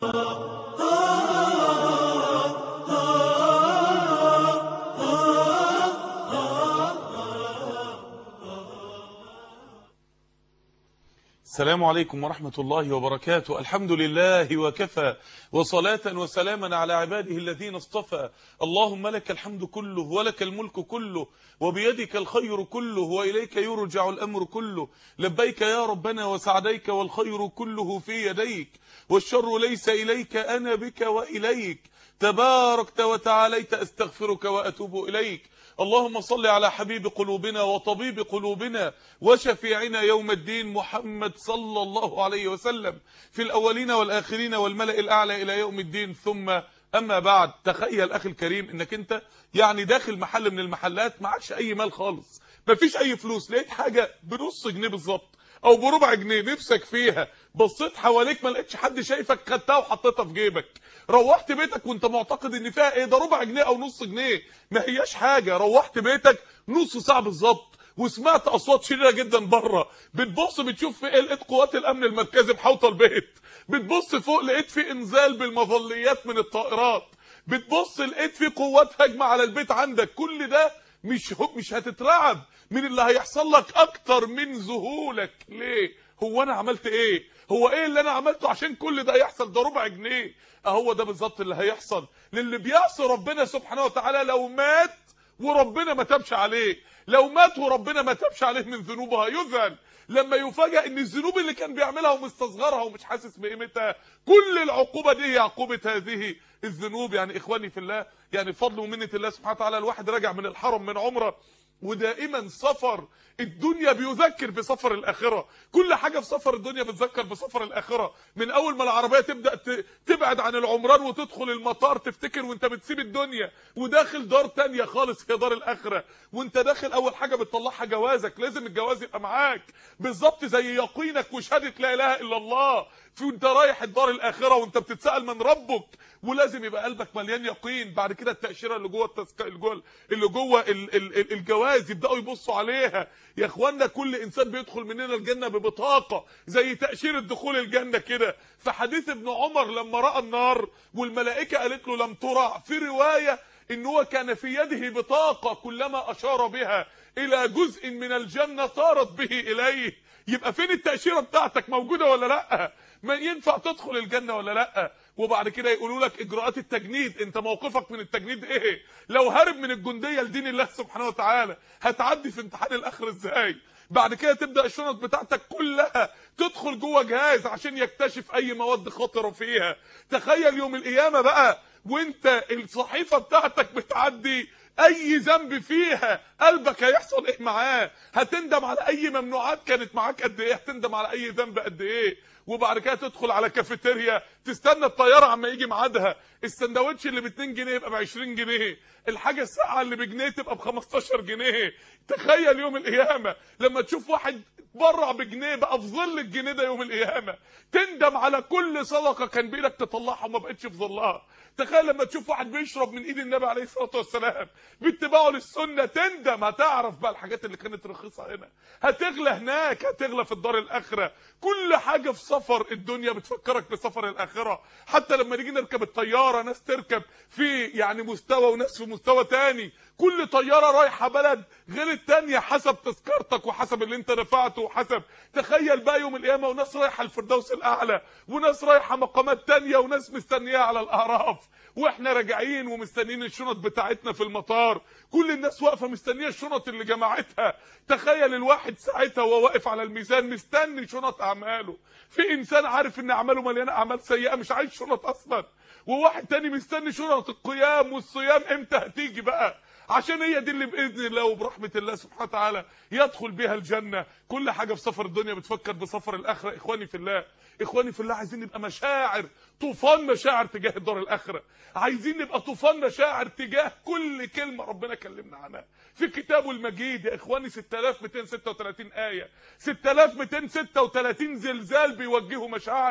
السلام عليكم ورحمة الله وبركاته الحمد لله وكفى وصلاة وسلاما على عباده الذين اصطفى اللهم لك الحمد كله ولك الملك كله وبيدك الخير كله وإليك يرجع الأمر كله لبيك يا ربنا وسعديك والخير كله في يديك والشر ليس إليك أنا بك وإليك تباركت وتعاليت أستغفرك وأتوب إليك اللهم صل على حبيب قلوبنا وطبيب قلوبنا وشفيعنا يوم الدين محمد صلى الله عليه وسلم في الأولين والآخرين والملأ الأعلى إلى يوم الدين ثم أما بعد تخيل أخي الكريم إنك أنت يعني داخل محل من المحلات معكش أي مال خالص مفيش أي فلوس لقيت حاجة بنص جنيه بالظبط او بربع جنيه نفسك فيها بصيت حواليك ما لقيتش حد شايفك خدتها وحطيتها في جيبك روحت بيتك وانت معتقد ان فيها ايه ده ربع جنيه او نص جنيه ما هياش حاجه روحت بيتك نص ساعه بالظبط وسمعت اصوات شديده جدا بره بتبص بتشوف في ايه لقيت قوات الامن المركزي محاوطه البيت بتبص فوق لقيت في انزال بالمظليات من الطائرات بتبص لقيت في قوات هجمه على البيت عندك كل ده مش مش هتترعب من اللي هيحصل لك اكتر من ذهولك ليه هو انا عملت ايه هو ايه اللي انا عملته عشان كل ده يحصل ده ربع جنيه اهو ده بالظبط اللي هيحصل للي بيعصي ربنا سبحانه وتعالى لو مات وربنا ما تابش عليه لو مات وربنا ما تابش عليه من ذنوبه هيذهل لما يفاجئ ان الذنوب اللي كان بيعملها ومستصغرها ومش حاسس بقيمتها كل العقوبه دي هي عقوبه هذه الذنوب يعني اخواني في الله يعني بفضل ومنه الله سبحانه وتعالى الواحد راجع من الحرم من عمره ودائما سفر الدنيا بيذكر بسفر الاخره كل حاجه في سفر الدنيا بتذكر بسفر الاخره من اول ما العربيه تبدا تبعد عن العمران وتدخل المطار تفتكر وانت بتسيب الدنيا وداخل دار تانية خالص هي دار الاخره وانت داخل اول حاجه بتطلعها جوازك لازم الجواز يبقى معاك بالظبط زي يقينك وشهاده لا اله الا الله في وانت رايح الدار الاخره وانت بتتسال من ربك ولازم يبقى قلبك مليان يقين بعد كده التاشيره اللي جوه التسك... اللي جوه اللي جوه ال... ال... الجواز يبداوا يبصوا عليها يا اخوانا كل انسان بيدخل مننا الجنه ببطاقه زي تاشيره دخول الجنه كده في حديث ابن عمر لما راى النار والملائكه قالت له لم ترى في روايه ان هو كان في يده بطاقه كلما اشار بها الى جزء من الجنه طارت به اليه يبقى فين التاشيره بتاعتك موجوده ولا لا ما ينفع تدخل الجنه ولا لا وبعد كده يقولوا لك اجراءات التجنيد انت موقفك من التجنيد ايه لو هرب من الجنديه لدين الله سبحانه وتعالى هتعدي في امتحان الاخر ازاي بعد كده تبدا الشنط بتاعتك كلها تدخل جوه جهاز عشان يكتشف اي مواد خطره فيها تخيل يوم القيامه بقى وانت الصحيفه بتاعتك بتعدي اي ذنب فيها قلبك هيحصل ايه معاه هتندم على اي ممنوعات كانت معاك قد ايه هتندم على اي ذنب قد ايه وبعد كده تدخل على كافيتيريا تستنى الطياره عما يجي ميعادها السندوتش اللي ب 2 جنيه يبقى ب 20 جنيه الحاجه الساعه اللي بجنيه تبقى ب 15 جنيه تخيل يوم القيامه لما تشوف واحد اتبرع بجنيه بقى في ظل الجنيه ده يوم القيامه تندم على كل صدقه كان بايدك تطلعها وما بقتش في ظلها تخيل لما تشوف واحد بيشرب من ايد النبي عليه الصلاه والسلام باتباعه للسنه تندم هتعرف بقى الحاجات اللي كانت رخيصه هنا هتغلى هناك هتغلى في الدار الاخره كل حاجه في سفر الدنيا بتفكرك بسفر الاخره حتى لما نيجي نركب الطياره ناس تركب في يعني مستوى وناس في مستوى تاني كل طياره رايحه بلد غير التانية حسب تذكرتك وحسب اللي انت دفعته وحسب تخيل بقى يوم القيامه وناس رايحه الفردوس الاعلى وناس رايحه مقامات تانية وناس مستنيه على الاعراف واحنا راجعين ومستنيين الشنط بتاعتنا في المطار كل الناس واقفه مستنيه الشنط اللي جمعتها تخيل الواحد ساعتها وهو واقف على الميزان مستني شنط اعماله في انسان عارف ان اعماله مليانه اعمال سيئه مش عايز شنط اصلا وواحد تاني مستني شنط القيام والصيام امتى هتيجي بقى عشان هي دي اللي باذن الله وبرحمه الله سبحانه وتعالى يدخل بها الجنه كل حاجه في سفر الدنيا بتفكر بسفر الاخره اخواني في الله اخواني في الله عايزين نبقى مشاعر طوفان مشاعر تجاه الدار الاخره عايزين نبقى طوفان مشاعر تجاه كل كلمه ربنا كلمنا عنها في كتابه المجيد يا اخواني 6236 ايه 6236 زلزال بيوجهوا مشاعرك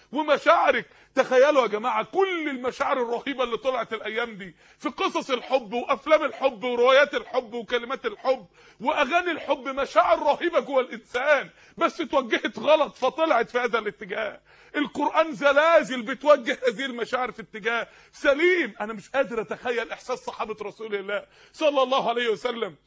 ومشاعرك تخيلوا يا جماعه كل المشاعر الرهيبه اللي طلعت الايام دي في قصص الحب وافلام الحب وروايات الحب وكلمات الحب واغاني الحب مشاعر رهيبه جوه الانسان بس اتوجهت غلط فطلعت في هذا الاتجاه القران زلازل بتوجه هذه المشاعر في اتجاه سليم انا مش قادر اتخيل احساس صحابه رسول الله صلى الله عليه وسلم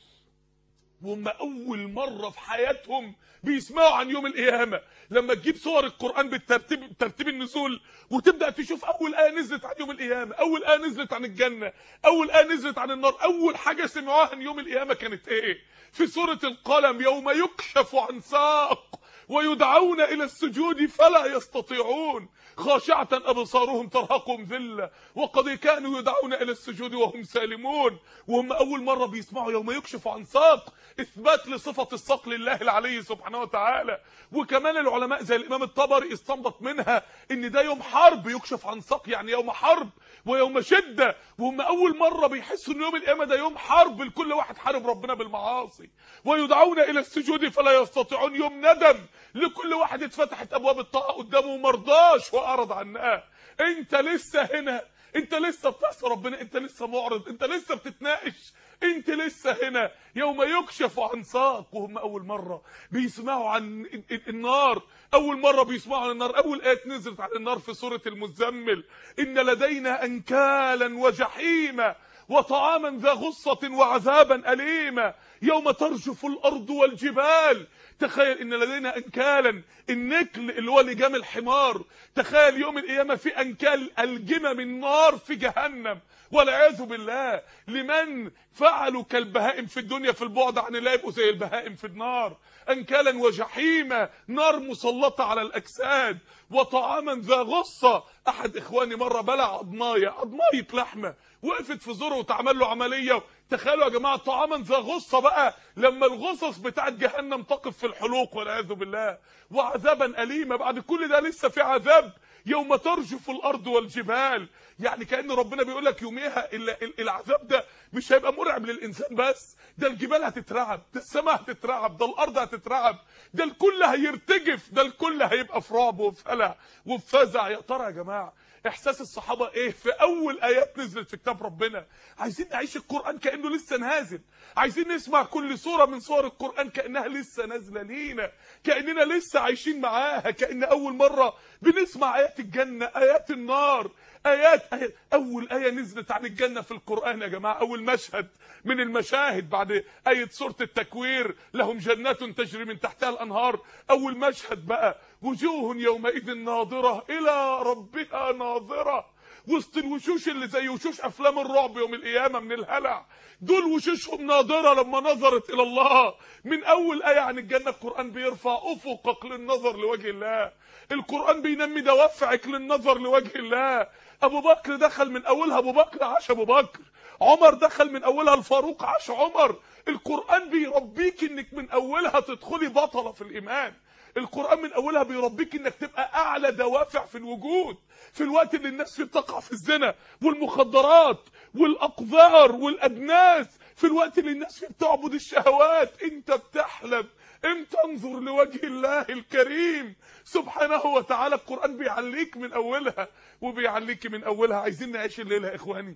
وهم اول مره في حياتهم بيسمعوا عن يوم القيامه لما تجيب صور القران بالترتيب ترتيب النزول وتبدا تشوف اول ايه نزلت عن يوم القيامه اول ايه نزلت عن الجنه اول ايه نزلت عن النار اول حاجه سمعوها عن يوم القيامه كانت ايه في سوره القلم يوم يكشف عن ساق ويدعون الى السجود فلا يستطيعون خاشعه ابصارهم ترهقهم ذله وقد كانوا يدعون الى السجود وهم سالمون وهم اول مره بيسمعوا يوم يكشف عن ساق اثبات لصفه الساق لله العلي سبحانه وتعالى وكمان العلماء زي الامام الطبري استنبط منها ان ده يوم حرب يكشف عن ساق يعني يوم حرب ويوم شده وهم اول مره بيحسوا ان يوم القيامه ده يوم حرب لكل واحد حارب ربنا بالمعاصي ويدعون الى السجود فلا يستطيعون يوم ندم لكل واحد اتفتحت ابواب الطاعه قدامه ومرضاش واعرض عنها انت لسه هنا انت لسه بتعصي ربنا انت لسه معرض انت لسه بتتناقش انت لسه هنا يوم يكشف عن ساق وهم اول مره بيسمعوا عن النار اول مره بيسمعوا عن النار اول ايه نزلت عن النار في سوره المزمل ان لدينا انكالا وجحيما وطعاما ذا غصة وعذابا أليما يوم ترجف الأرض والجبال تخيل إن لدينا أنكالا النكل اللي هو لجام الحمار تخيل يوم القيامة في أنكال الجمم النار في جهنم والعياذ بالله لمن فعلوا كالبهائم في الدنيا في البعد عن الله يبقوا زي البهائم في النار انكالا وجحيما نار مسلطه على الاجساد وطعاما ذا غصه احد اخواني مره بلع عضمايه عضمايه لحمه وقفت في زوره وتعمل له عمليه تخيلوا يا جماعه طعاما ذا غصه بقى لما الغصص بتاعت جهنم تقف في الحلوق والعياذ بالله وعذابا اليما بعد كل ده لسه في عذاب يوم ترجف الارض والجبال يعني كان ربنا بيقول لك يوميها العذاب ده مش هيبقى مرعب للانسان بس ده الجبال هتترعب ده السماء هتترعب ده الارض هتترعب ده الكل هيرتجف ده الكل هيبقى في رعب وفي قلق وفي فزع يا ترى يا جماعه احساس الصحابه ايه في اول ايات نزلت في كتاب ربنا عايزين نعيش القران كانه لسه نازل عايزين نسمع كل سوره من سور القران كانها لسه نازله لينا كاننا لسه عايشين معاها كان اول مره بنسمع ايات الجنه ايات النار ايات, آيات اول ايه نزلت عن الجنه في القران يا جماعه اول مشهد من المشاهد بعد ايه سوره التكوير لهم جنات تجري من تحتها الانهار اول مشهد بقى وجوه يومئذ ناظره الى ربها ناظره وسط الوشوش اللي زي وشوش افلام الرعب يوم القيامه من الهلع دول وشوشهم ناظره لما نظرت الى الله من اول ايه عن الجنه القران بيرفع افقك للنظر لوجه الله القران بينمي دوافعك للنظر لوجه الله ابو بكر دخل من اولها ابو بكر عاش ابو بكر عمر دخل من اولها الفاروق عاش عمر القران بيربيك انك من اولها تدخلي بطله في الايمان القرآن من أولها بيربيك إنك تبقى أعلى دوافع في الوجود في الوقت اللي الناس فيه بتقع في الزنا والمخدرات والأقذار والأدناس في الوقت اللي الناس فيه بتعبد الشهوات أنت بتحلم امتى انظر لوجه الله الكريم سبحانه وتعالى القرآن بيعليك من أولها وبيعليك من أولها عايزين نعيش الليلة يا إخواني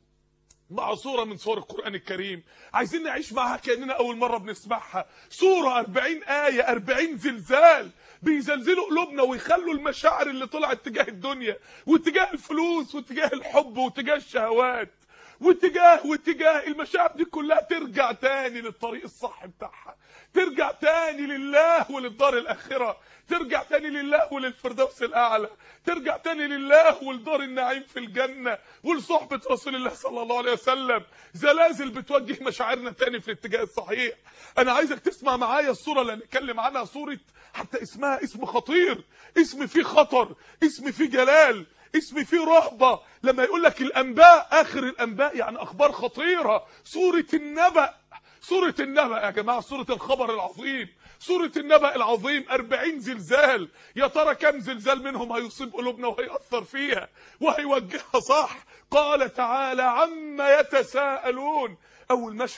مع صورة من صور القرآن الكريم عايزين نعيش معها كأننا أول مرة بنسمعها صورة 40 آية 40 زلزال بيزلزلوا قلوبنا ويخلوا المشاعر اللي طلعت تجاه الدنيا واتجاه الفلوس واتجاه الحب واتجاه الشهوات واتجاه واتجاه المشاعر دي كلها ترجع تاني للطريق الصح بتاعها ترجع تاني لله وللدار الآخرة ترجع تاني لله وللفردوس الأعلى ترجع تاني لله ولدار النعيم في الجنة ولصحبة رسول الله صلى الله عليه وسلم زلازل بتوجه مشاعرنا تاني في الاتجاه الصحيح أنا عايزك تسمع معايا الصورة اللي هنتكلم عنها صورة حتى اسمها اسم خطير اسم فيه خطر اسم فيه جلال اسم فيه رهبة لما يقول لك الأنباء آخر الأنباء يعني أخبار خطيرة سورة النبأ سورة النبأ يا جماعة سورة الخبر العظيم سورة النبأ العظيم 40 زلزال يا ترى كم زلزال منهم هيصيب قلوبنا وهيأثر فيها وهيوجهها صح قال تعالى عما يتساءلون أول مشهد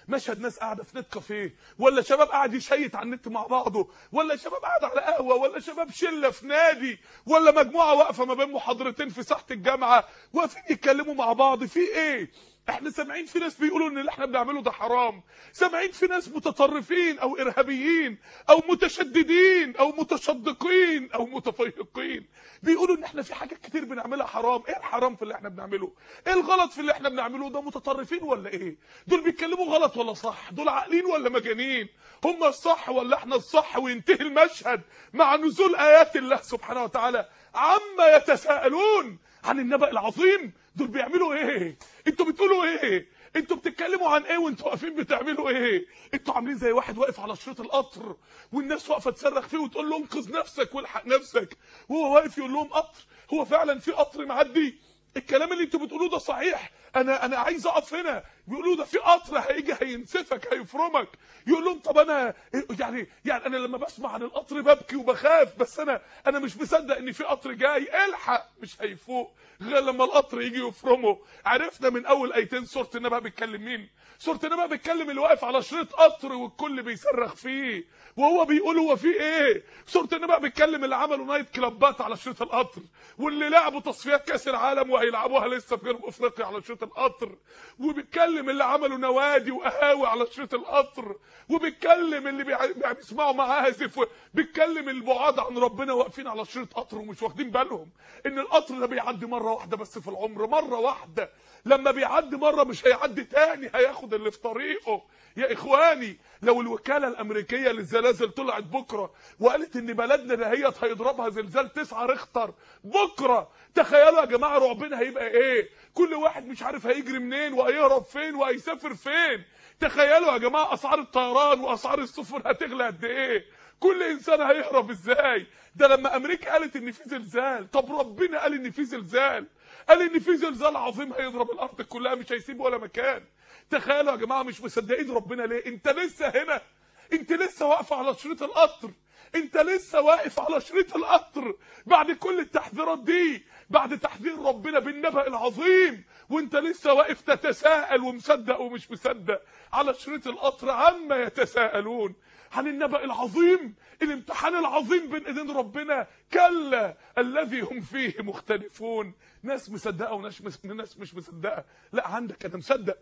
مشهد ناس قاعده في نت كافيه ولا شباب قاعد يشيت على النت مع بعضه ولا شباب قاعد على قهوه ولا شباب شله في نادي ولا مجموعه واقفه ما بين محاضرتين في ساحه الجامعه واقفين يتكلموا مع بعض في ايه احنا سامعين في ناس بيقولوا ان اللي احنا بنعمله ده حرام سامعين في ناس متطرفين او ارهابيين او متشددين او متشدقين او متفيهقين بيقولوا ان احنا في حاجات كتير بنعملها حرام ايه الحرام في اللي احنا بنعمله ايه الغلط في اللي احنا بنعمله ده متطرفين ولا ايه دول بيتكلموا غلط ولا صح دول عاقلين ولا مجانين هم الصح ولا احنا الصح وينتهي المشهد مع نزول ايات الله سبحانه وتعالى عما يتساءلون عن النبأ العظيم دول بيعملوا ايه انتوا بتقولوا ايه انتوا بتتكلموا عن ايه وانتوا واقفين بتعملوا ايه انتوا عاملين زي واحد واقف على شريط القطر والناس واقفه تصرخ فيه وتقول له انقذ نفسك والحق نفسك وهو واقف يقول لهم قطر هو فعلا في قطر معدي الكلام اللي انتوا بتقولوه ده صحيح انا انا عايز اقف هنا بيقولوا ده في قطر هيجي هينسفك هيفرمك يقول لهم طب انا يعني يعني انا لما بسمع عن القطر ببكي وبخاف بس انا انا مش مصدق ان في قطر جاي الحق مش هيفوق غير لما القطر يجي يفرمه عرفنا من اول ايتين سوره النبأ بيتكلم مين سوره النبأ بيتكلم اللي واقف على شريط قطر والكل بيصرخ فيه وهو بيقول هو في ايه سوره النبأ بيتكلم اللي عملوا نايت كلابات على شريط القطر واللي لعبوا تصفيات كاس العالم وهيلعبوها لسه في جنوب افريقيا على شريط القطر وبيتكلم اللي عملوا نوادي وقهاوي على شريط القطر وبيتكلم اللي بيع- بيسمعوا معازف و- بيتكلم البعاد عن ربنا واقفين على شريط قطر ومش واخدين بالهم ان القطر ده بيعدي مره واحده بس في العمر مره واحده لما بيعدي مره مش هيعدي تاني هياخد اللي في طريقه يا اخواني لو الوكاله الامريكيه للزلازل طلعت بكره وقالت ان بلدنا دهيت هيضربها زلزال 9 ريختر بكره تخيلوا يا جماعه رعبنا هيبقى ايه كل واحد مش عارف هيجري منين وهيهرب فين وهيسافر فين تخيلوا يا جماعه اسعار الطيران واسعار السفن هتغلى قد ايه كل انسان هيهرب ازاي ده لما امريكا قالت ان في زلزال طب ربنا قال ان في زلزال قال ان في زلزال عظيم هيضرب الارض كلها مش هيسيب ولا مكان تخيلوا يا جماعه مش مصدقين ربنا ليه انت لسه هنا انت لسه واقفه على شريط القطر انت لسه واقف على شريط القطر بعد كل التحذيرات دي بعد تحذير ربنا بالنبأ العظيم وانت لسه واقف تتساءل ومصدق ومش مصدق على شريط القطر عما يتساءلون عن النبأ العظيم الامتحان العظيم بين ايدين ربنا كلا الذي هم فيه مختلفون ناس مصدقه وناس مس- ناس مش مصدقه لا عندك انا مصدق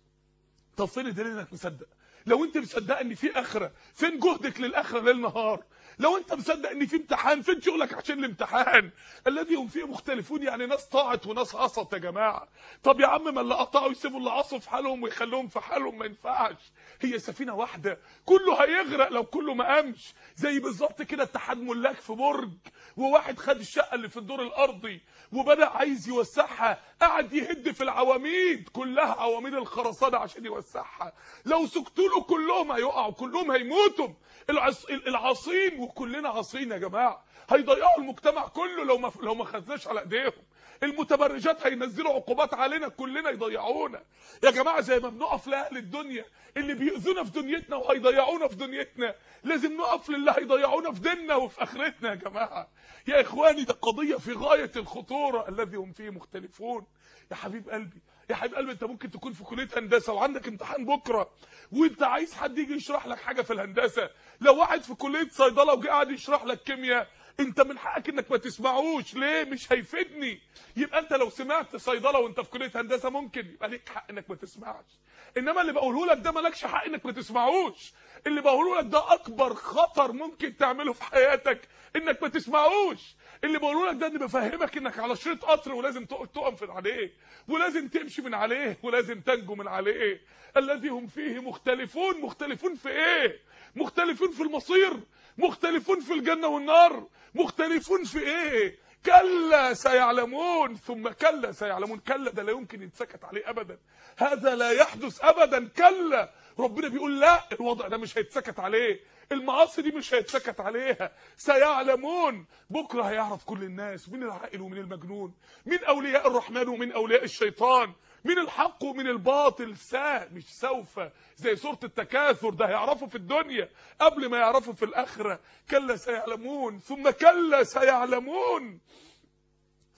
طب فين الدليل انك مصدق لو انت مصدق ان في اخره فين جهدك للاخره ليل نهار لو انت مصدق ان في امتحان فين شغلك عشان الامتحان الذي هم فيه مختلفون يعني ناس طاعت وناس عصت يا جماعه طب يا عم ما اللي قطعوا يسيبوا اللي عصوا في حالهم ويخلوهم في حالهم ما ينفعش هي سفينه واحده كله هيغرق لو كله ما قامش زي بالظبط كده اتحاد ملاك في برج وواحد خد الشقه اللي في الدور الارضي وبدا عايز يوسعها قعد يهد في العواميد كلها عواميد الخرسانه عشان يوسعها لو سكتوا له كلهم هيقعوا كلهم هيموتوا العص... العاصين وكلنا عاصين يا جماعه هيضيعوا المجتمع كله لو ما لو ما خدناش على ايديهم المتبرجات هينزلوا عقوبات علينا كلنا يضيعونا يا جماعه زي ما بنقف لاهل الدنيا اللي بيؤذونا في دنيتنا وهيضيعونا في دنيتنا لازم نقف للي هيضيعونا في ديننا وفي اخرتنا يا جماعه يا اخواني ده قضيه في غايه الخطوره الذي هم فيه مختلفون يا حبيب قلبي يا حبيب قلبي انت ممكن تكون في كليه هندسه وعندك امتحان بكره وانت عايز حد يجي يشرح لك حاجه في الهندسه لو واحد في كليه صيدله وجه قاعد يشرح لك كيمياء انت من حقك انك ما تسمعوش ليه مش هيفيدني يبقى انت لو سمعت صيدله وانت في كليه هندسه ممكن يبقى ليك حق انك ما تسمعش انما اللي بقوله لك ده مالكش حق انك ما تسمعوش اللي بقوله لك ده اكبر خطر ممكن تعمله في حياتك انك ما تسمعوش اللي بقوله لك ده اني بفهمك انك على شريط قطر ولازم تق- تقف من عليه ولازم تمشي من عليه ولازم تنجو من عليه الذي هم فيه مختلفون مختلفون في ايه مختلفون في المصير مختلفون في الجنة والنار مختلفون في ايه كلا سيعلمون ثم كلا سيعلمون كلا ده لا يمكن يتسكت عليه ابدا هذا لا يحدث ابدا كلا ربنا بيقول لا الوضع ده مش هيتسكت عليه المعاصي دي مش هيتسكت عليها سيعلمون بكره هيعرف كل الناس مين العاقل ومين المجنون مين اولياء الرحمن ومين اولياء الشيطان مين الحق ومين الباطل سا مش سوف زي سورة التكاثر ده هيعرفوا في الدنيا قبل ما يعرفوا في الآخرة كلا سيعلمون ثم كلا سيعلمون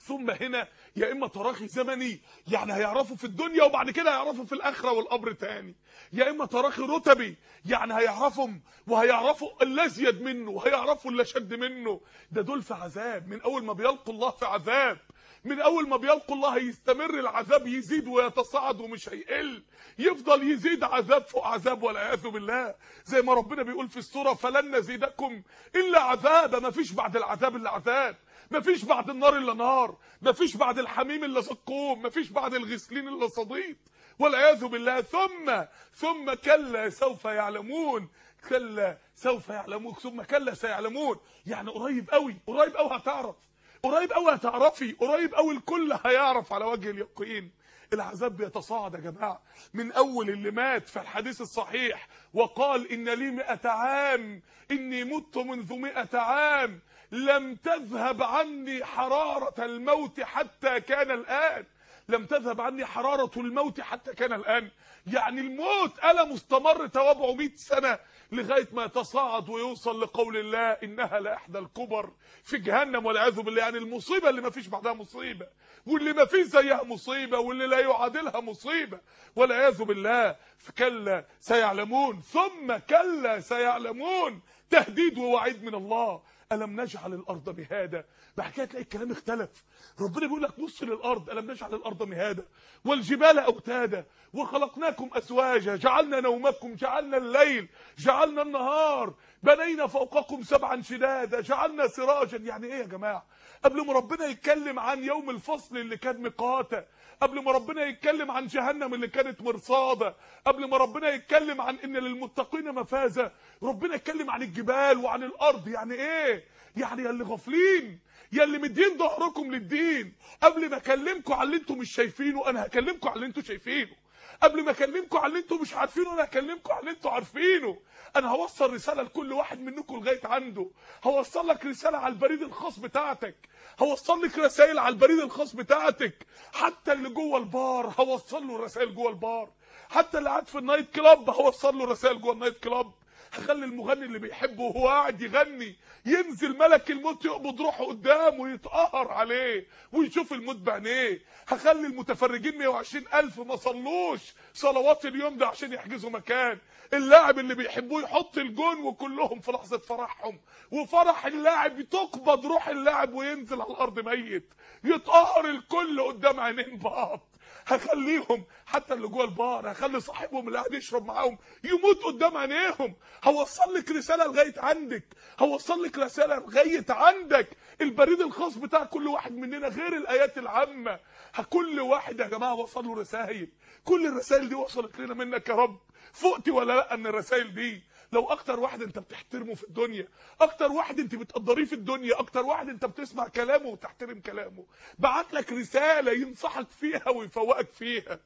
ثم هنا يا اما تراخي زمني يعني هيعرفوا في الدنيا وبعد كده هيعرفوا في الاخره والقبر تاني يا اما تراخي رتبي يعني هيعرفهم وهيعرفوا اللي ازيد منه وهيعرفوا اللي شد منه ده دول في عذاب من اول ما بيلقوا الله في عذاب من اول ما بيلقوا الله هيستمر العذاب يزيد ويتصاعد ومش هيقل يفضل يزيد عذاب فوق عذاب والعياذ بالله زي ما ربنا بيقول في السوره فلن نزيدكم الا عذابا ما فيش بعد العذاب الا عذاب ما فيش بعد النار الا نار ما فيش بعد الحميم الا زقوم ما فيش بعد الغسلين الا صديد والعياذ بالله ثم ثم كلا سوف يعلمون كلا سوف يعلمون ثم كلا سيعلمون يعني قريب قوي قريب قوي هتعرف قريب قوي هتعرفي قريب قوي الكل هيعرف على وجه اليقين العذاب بيتصاعد يا جماعه من اول اللي مات في الحديث الصحيح وقال ان لي مئة عام اني مت منذ مئة عام لم تذهب عني حرارة الموت حتى كان الآن لم تذهب عني حرارة الموت حتى كان الآن يعني الموت ألم مستمر توابعه 100 سنة لغاية ما يتصاعد ويوصل لقول الله إنها لإحدى الكبر في جهنم والعياذ بالله يعني المصيبة اللي ما فيش بعدها مصيبة واللي ما فيش زيها مصيبة واللي لا يعادلها مصيبة والعياذ بالله فكلا سيعلمون ثم كلا سيعلمون تهديد ووعيد من الله ألم نجعل الأرض مهادا بعد كده تلاقي الكلام اختلف ربنا بيقول لك بص للأرض ألم نجعل الأرض مهادا والجبال أوتادا وخلقناكم أزواجا جعلنا نومكم جعلنا الليل جعلنا النهار بنينا فوقكم سبعا شدادا جعلنا سراجا يعني ايه يا جماعة قبل ما ربنا يتكلم عن يوم الفصل اللي كان مقاتا قبل ما ربنا يتكلم عن جهنم اللي كانت مرصادة قبل ما ربنا يتكلم عن ان للمتقين مفازة ربنا يتكلم عن الجبال وعن الارض يعني ايه يعني يا اللي غافلين يا اللي مدين ظهركم للدين قبل ما اكلمكم على اللي انتم مش شايفينه انا هكلمكم على اللي انتم شايفينه قبل ما اكلمكم على اللي انتم مش عارفينه انا هكلمكم على اللي انتم عارفينه انا هوصل رساله لكل واحد منكم لغايه عنده هوصل لك رساله على البريد الخاص بتاعتك هوصل لك رسائل على البريد الخاص بتاعتك حتى اللي جوه البار هوصل له رسائل جوه البار حتى اللي قاعد في النايت كلاب هوصل له رسائل جوه النايت كلاب هخلي المغني اللي بيحبه وهو قاعد يغني ينزل ملك الموت يقبض روحه قدامه ويتقهر عليه ويشوف الموت بعينيه هخلي المتفرجين 120 ألف ما صلوش صلوات اليوم ده عشان يحجزوا مكان اللاعب اللي بيحبوه يحط الجون وكلهم في لحظة فرحهم وفرح اللاعب تقبض روح اللاعب وينزل على الأرض ميت يتقهر الكل قدام عينين بعض هخليهم حتى اللي جوه البار هخلي صاحبهم اللي قاعد يشرب معاهم يموت قدام عينيهم هوصل لك رساله لغايه عندك هوصل لك رساله لغايه عندك البريد الخاص بتاع كل واحد مننا غير الايات العامه كل واحد يا جماعه وصل له رسائل كل الرسائل دي وصلت لنا منك يا رب فقتي ولا لا من الرسائل دي لو اكتر واحد انت بتحترمه في الدنيا اكتر واحد انت بتقدريه في الدنيا اكتر واحد انت بتسمع كلامه وتحترم كلامه بعت لك رساله ينصحك فيها ويفوقك فيها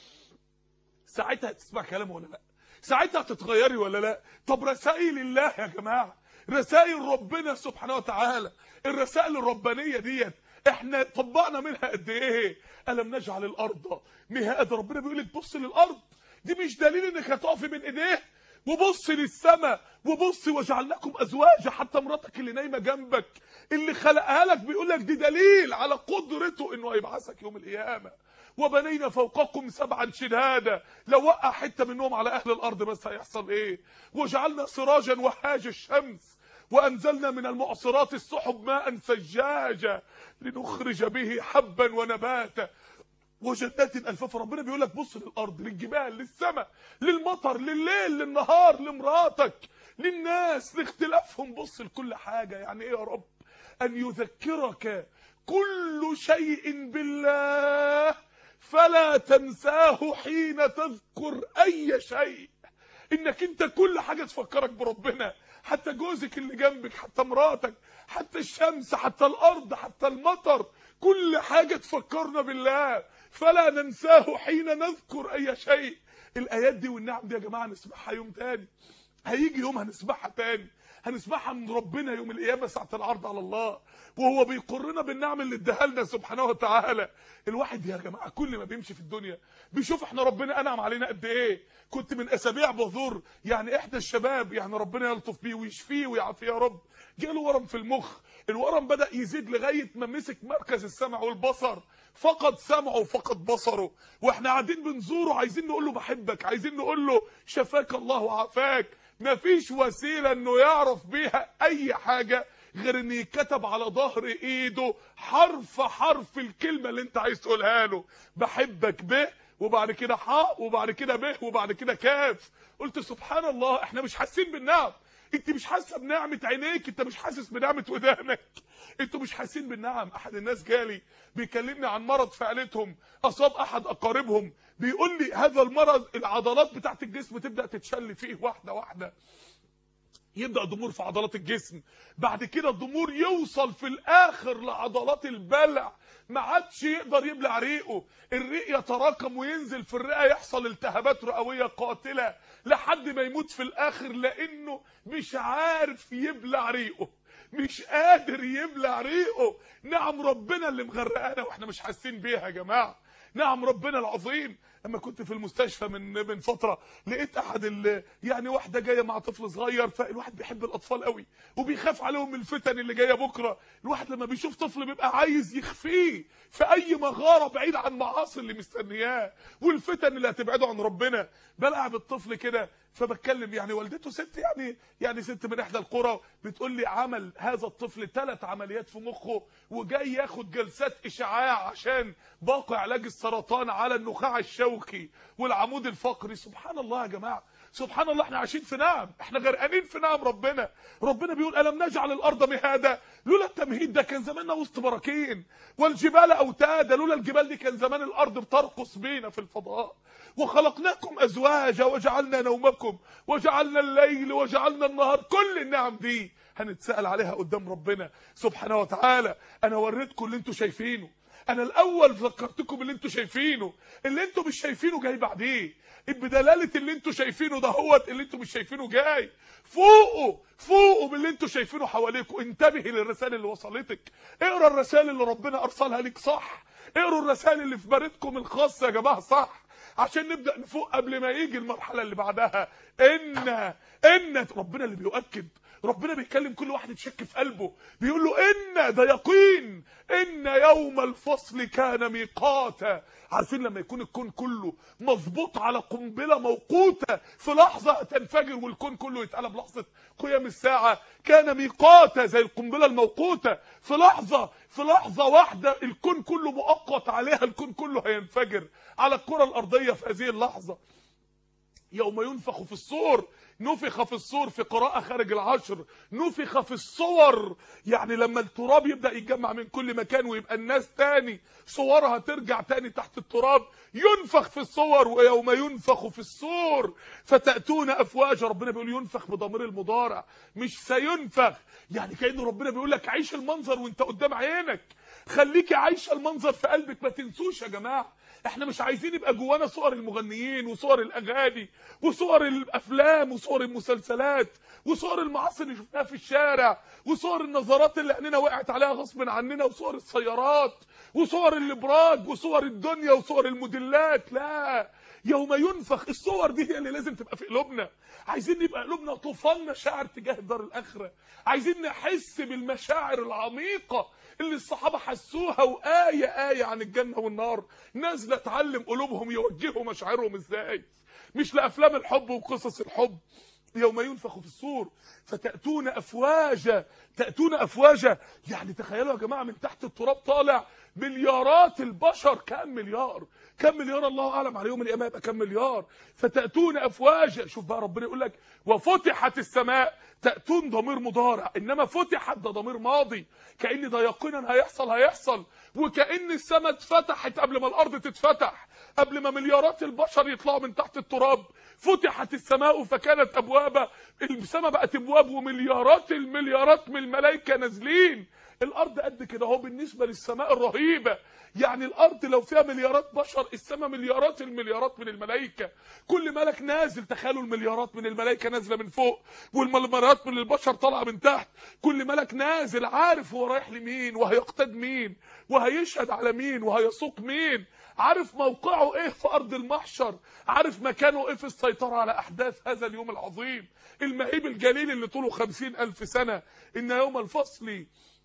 ساعتها هتسمع كلامه ولا لا ساعتها هتتغيري ولا لا طب رسائل الله يا جماعه رسائل ربنا سبحانه وتعالى الرسائل الربانيه ديت احنا طبقنا منها قد ايه الم نجعل الارض مهاد ربنا بيقول لك بص للارض دي مش دليل انك هتقفي بين ايديه وبص للسماء وبص وجعلناكم ازواجا حتى مراتك اللي نايمه جنبك اللي خلقها لك بيقول لك دي دليل على قدرته انه هيبعثك يوم القيامه وبنينا فوقكم سبعا شدادا لو وقع حته منهم على اهل الارض بس هيحصل ايه وجعلنا سراجا وهاج الشمس وانزلنا من المعصرات السحب ماء ثجاجا لنخرج به حبا ونباتا وجنات الفاف ربنا بيقول لك بص للارض للجبال للسماء للمطر لليل للنهار لمراتك للناس لاختلافهم بص لكل حاجه يعني ايه يا رب ان يذكرك كل شيء بالله فلا تنساه حين تذكر اي شيء انك انت كل حاجه تفكرك بربنا حتى جوزك اللي جنبك حتى مراتك حتى الشمس حتى الارض حتى المطر كل حاجه تفكرنا بالله فلا ننساه حين نذكر اي شيء الايات دي والنعم دي يا جماعه نسمعها يوم تاني هيجي يوم هنسمعها تاني هنسمعها من ربنا يوم القيامه ساعه العرض على الله وهو بيقرنا بالنعم اللي اداها لنا سبحانه وتعالى الواحد يا جماعه كل ما بيمشي في الدنيا بيشوف احنا ربنا انعم علينا قد ايه كنت من اسابيع بزور يعني احدى الشباب يعني ربنا يلطف بيه ويشفيه ويعافيه يا رب جاله ورم في المخ الورم بدا يزيد لغايه ما مسك مركز السمع والبصر فقد سمعه وفقد بصره واحنا قاعدين بنزوره عايزين نقول له بحبك عايزين نقول له شفاك الله وعافاك مفيش وسيله انه يعرف بيها اي حاجه غير ان يتكتب على ظهر ايده حرف حرف الكلمه اللي انت عايز تقولها له بحبك به وبعد كده حاء وبعد كده به وبعد كده كاف قلت سبحان الله احنا مش حاسين بالنعم انت مش حاسه بنعمه عينيك انت مش حاسس بنعمه ودانك انتوا مش حاسين بالنعم احد الناس جالي بيكلمني عن مرض في عيلتهم اصاب احد اقاربهم بيقول لي هذا المرض العضلات بتاعت الجسم تبدا تتشل فيه واحده واحده يبدا ضمور في عضلات الجسم بعد كده الضمور يوصل في الاخر لعضلات البلع ما عادش يقدر يبلع ريقه الريق يتراكم وينزل في الرئه يحصل التهابات رئويه قاتله لحد ما يموت في الاخر لانه مش عارف يبلع ريقه مش قادر يبلع ريقه نعم ربنا اللي مغرقانا واحنا مش حاسين بيها يا جماعه نعم ربنا العظيم اما كنت في المستشفى من من فتره لقيت احد ال يعني واحده جايه مع طفل صغير فالواحد بيحب الاطفال قوي وبيخاف عليهم من الفتن اللي جايه بكره الواحد لما بيشوف طفل بيبقى عايز يخفيه في اي مغاره بعيد عن المعاصي اللي مستنياه والفتن اللي هتبعده عن ربنا بلعب الطفل كده فبتكلم يعني والدته ست يعني يعني ست من احدى القرى بتقول لي عمل هذا الطفل ثلاث عمليات في مخه وجاي ياخد جلسات اشعاع عشان باقي علاج السرطان على النخاع الشوكي والعمود الفقري سبحان الله يا جماعه سبحان الله احنا عايشين في نعم احنا غرقانين في نعم ربنا ربنا بيقول الم نجعل الارض مهادا لولا التمهيد ده كان زماننا وسط براكين والجبال اوتادا لولا الجبال دي كان زمان الارض بترقص بينا في الفضاء وخلقناكم ازواجا وجعلنا نومكم وجعلنا الليل وجعلنا النهار كل النعم دي هنتسال عليها قدام ربنا سبحانه وتعالى انا وريتكم اللي انتوا شايفينه انا الاول ذكرتكم اللي انتوا شايفينه اللي انتوا مش شايفينه جاي بعديه بدلاله اللي انتوا شايفينه ده هو اللي انتوا مش شايفينه جاي فوقوا فوقوا باللي انتوا شايفينه حواليكم انتبهي للرسائل اللي وصلتك اقرا الرسائل اللي ربنا ارسلها لك صح اقروا الرسائل اللي في بارتكم الخاصه يا جماعه صح عشان نبدا نفوق قبل ما يجي المرحله اللي بعدها ان ان ربنا اللي بيؤكد ربنا بيتكلم كل واحد يتشك في قلبه بيقول له ان ده يقين ان يوم الفصل كان ميقاتا عارفين لما يكون الكون كله مظبوط على قنبله موقوته في لحظه تنفجر والكون كله يتقلب لحظه قيام الساعه كان ميقاتا زي القنبله الموقوته في لحظه في لحظه واحده الكون كله مؤقت عليها الكون كله هينفجر على الكره الارضيه في هذه اللحظه يوم ينفخ في الصور نفخ في الصور في قراءة خارج العشر نفخ في الصور يعني لما التراب يبدأ يتجمع من كل مكان ويبقى الناس تاني صورها ترجع تاني تحت التراب ينفخ في الصور ويوم ينفخ في الصور فتأتون أفواجا ربنا بيقول ينفخ بضمير المضارع مش سينفخ يعني كأنه ربنا بيقول لك عيش المنظر وانت قدام عينك خليكي عايشه المنظر في قلبك ما تنسوش يا جماعه احنا مش عايزين يبقى جوانا صور المغنيين وصور الاغاني وصور الافلام وصور المسلسلات وصور المعاصي اللي شفناها في الشارع وصور النظرات اللي عينينا وقعت عليها غصب عننا وصور السيارات وصور الابراج وصور الدنيا وصور الموديلات لا يوم ينفخ الصور دي هي اللي لازم تبقى في قلوبنا عايزين يبقى قلوبنا طوفان مشاعر تجاه الدار الاخره عايزين نحس بالمشاعر العميقه اللي الصحابه حسوها وايه ايه عن الجنه والنار نازله تعلم قلوبهم يوجهوا مشاعرهم ازاي مش لافلام الحب وقصص الحب يوم ينفخ في الصور فتأتون أفواجا تأتون أفواجا يعني تخيلوا يا جماعة من تحت التراب طالع مليارات البشر كم مليار كم مليار الله أعلم على يوم القيامة يبقى كم مليار فتأتون أفواجا شوف بقى ربنا يقول لك وفتحت السماء تأتون ضمير مضارع إنما فتحت ده ضمير ماضي كأن ده يقينا هيحصل هيحصل وكأن السماء اتفتحت قبل ما الأرض تتفتح قبل ما مليارات البشر يطلعوا من تحت التراب فتحت السماء فكانت أبوابا السماء بقت أبواب ومليارات المليارات من الملائكة نازلين الارض قد كده اهو بالنسبه للسماء الرهيبه يعني الارض لو فيها مليارات بشر السماء مليارات المليارات من الملائكه كل ملك نازل تخيلوا المليارات من الملائكه نازله من فوق والمليارات من البشر طالعه من تحت كل ملك نازل عارف هو رايح لمين وهيقتد مين وهيشهد على مين وهيسوق مين عارف موقعه ايه في ارض المحشر عارف مكانه ايه في السيطره على احداث هذا اليوم العظيم المهيب الجليل اللي طوله خمسين الف سنه ان يوم الفصل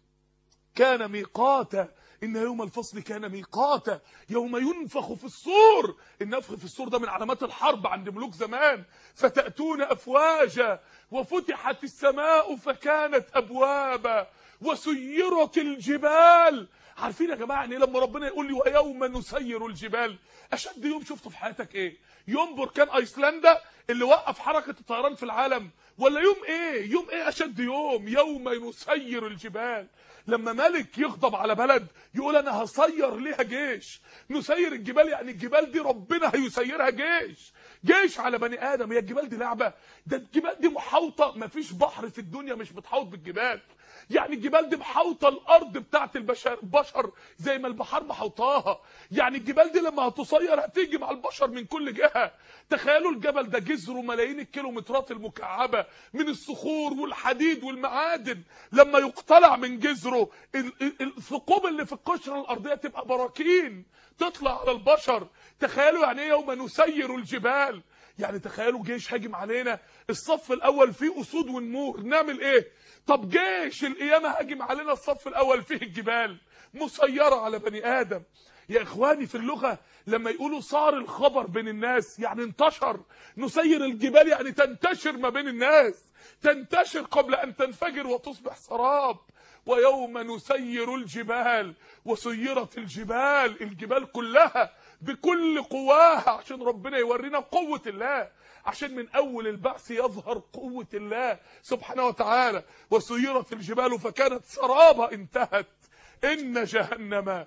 كان ميقاتا إن يوم الفصل كان ميقاتا يوم ينفخ في الصور النفخ في الصور ده من علامات الحرب عند ملوك زمان فتأتون أفواجا وفتحت السماء فكانت أبوابا وسيرت الجبال عارفين يا جماعه يعني لما ربنا يقول لي ويوم نسير الجبال اشد يوم شفته في حياتك ايه يوم بركان ايسلندا اللي وقف حركه الطيران في العالم ولا يوم ايه يوم ايه اشد يوم يوم نسير الجبال لما ملك يغضب على بلد يقول انا هصير ليها جيش نسير الجبال يعني الجبال دي ربنا هيسيرها جيش جيش على بني ادم هي الجبال دي لعبه ده الجبال دي محاوطه مفيش بحر في الدنيا مش بتحوط بالجبال يعني الجبال دي محاوطه الارض بتاعت البشر بشر زي ما البحار محوطاها يعني الجبال دي لما هتصير هتيجي مع البشر من كل جهه تخيلوا الجبل ده جذره ملايين الكيلومترات المكعبه من الصخور والحديد والمعادن لما يقتلع من جذره ال- ال- الثقوب اللي في القشره الارضيه تبقى براكين تطلع على البشر تخيلوا يعني ايه يوم نسير الجبال يعني تخيلوا جيش هاجم علينا الصف الاول فيه اسود ونمور نعمل ايه طب جيش القيامه هاجم علينا الصف الاول فيه الجبال مسيره على بني ادم يا اخواني في اللغه لما يقولوا صار الخبر بين الناس يعني انتشر نسير الجبال يعني تنتشر ما بين الناس تنتشر قبل ان تنفجر وتصبح سراب ويوم نسير الجبال وسيرت الجبال الجبال كلها بكل قواها عشان ربنا يورينا قوة الله عشان من أول البعث يظهر قوة الله سبحانه وتعالى وسيرت الجبال فكانت سرابة انتهت إن جهنم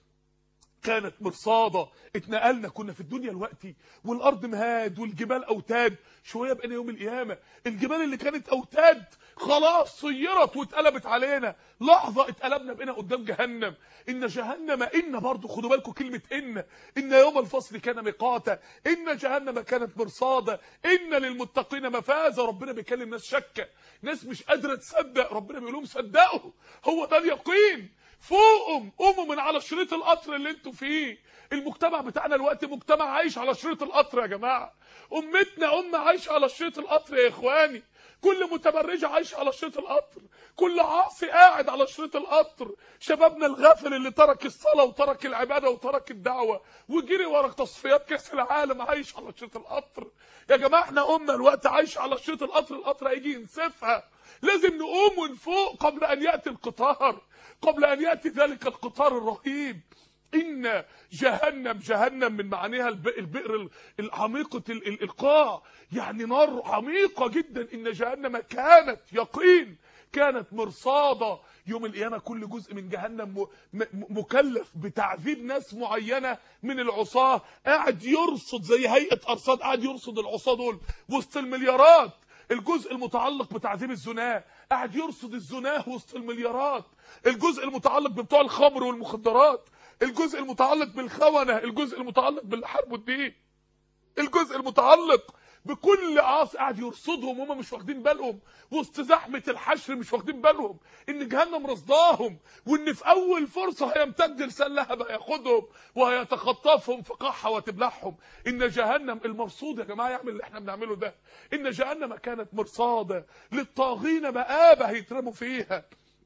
كانت مرصاده اتنقلنا كنا في الدنيا دلوقتي والارض مهاد والجبال اوتاد شويه بقينا يوم القيامه الجبال اللي كانت اوتاد خلاص صيرت واتقلبت علينا لحظه اتقلبنا بقينا قدام جهنم ان جهنم ان برضو خدوا بالكم كلمه ان ان يوم الفصل كان ميقاتا ان جهنم كانت مرصاده ان للمتقين مفازا ربنا بيكلم ناس شكه ناس مش قادره تصدق ربنا بيقول لهم صدقوا هو ده اليقين فوقهم قوموا من على شريط القطر اللي انتوا فيه المجتمع بتاعنا الوقت مجتمع عايش على شريط القطر يا جماعه امتنا امه عايشه على شريط القطر يا اخواني كل متبرجه عايشه على شريط القطر كل عاصي قاعد على شريط القطر شبابنا الغافل اللي ترك الصلاه وترك العباده وترك الدعوه وجري ورا تصفيات كاس العالم عايش على شريط القطر يا جماعه احنا امه الوقت عايشه على شريط القطر القطر هيجي ينسفها لازم نقوم ونفوق قبل ان ياتي القطار قبل ان ياتي ذلك القطار الرهيب ان جهنم جهنم من معانيها الب- البئر العميقه ال- ال- القاع يعني نار عميقه جدا ان جهنم كانت يقين كانت مرصاده يوم القيامه كل جزء من جهنم م- م- مكلف بتعذيب ناس معينه من العصاه قاعد يرصد زي هيئه ارصاد قاعد يرصد العصاه دول وسط المليارات الجزء المتعلق بتعذيب الزناه قاعد يرصد الزناه وسط المليارات الجزء المتعلق ببتوع الخمر والمخدرات الجزء المتعلق بالخونه الجزء المتعلق بالحرب والدين الجزء المتعلق بكل عاصي قاعد يرصدهم وهم مش واخدين بالهم وسط زحمه الحشر مش واخدين بالهم ان جهنم رصداهم وان في اول فرصه هيمتد لسان لهب هياخدهم وهيتخطفهم في قحه وتبلعهم ان جهنم المرصود يا جماعه يعمل اللي احنا بنعمله ده ان جهنم كانت مرصاده للطاغين مآبه هيترموا فيها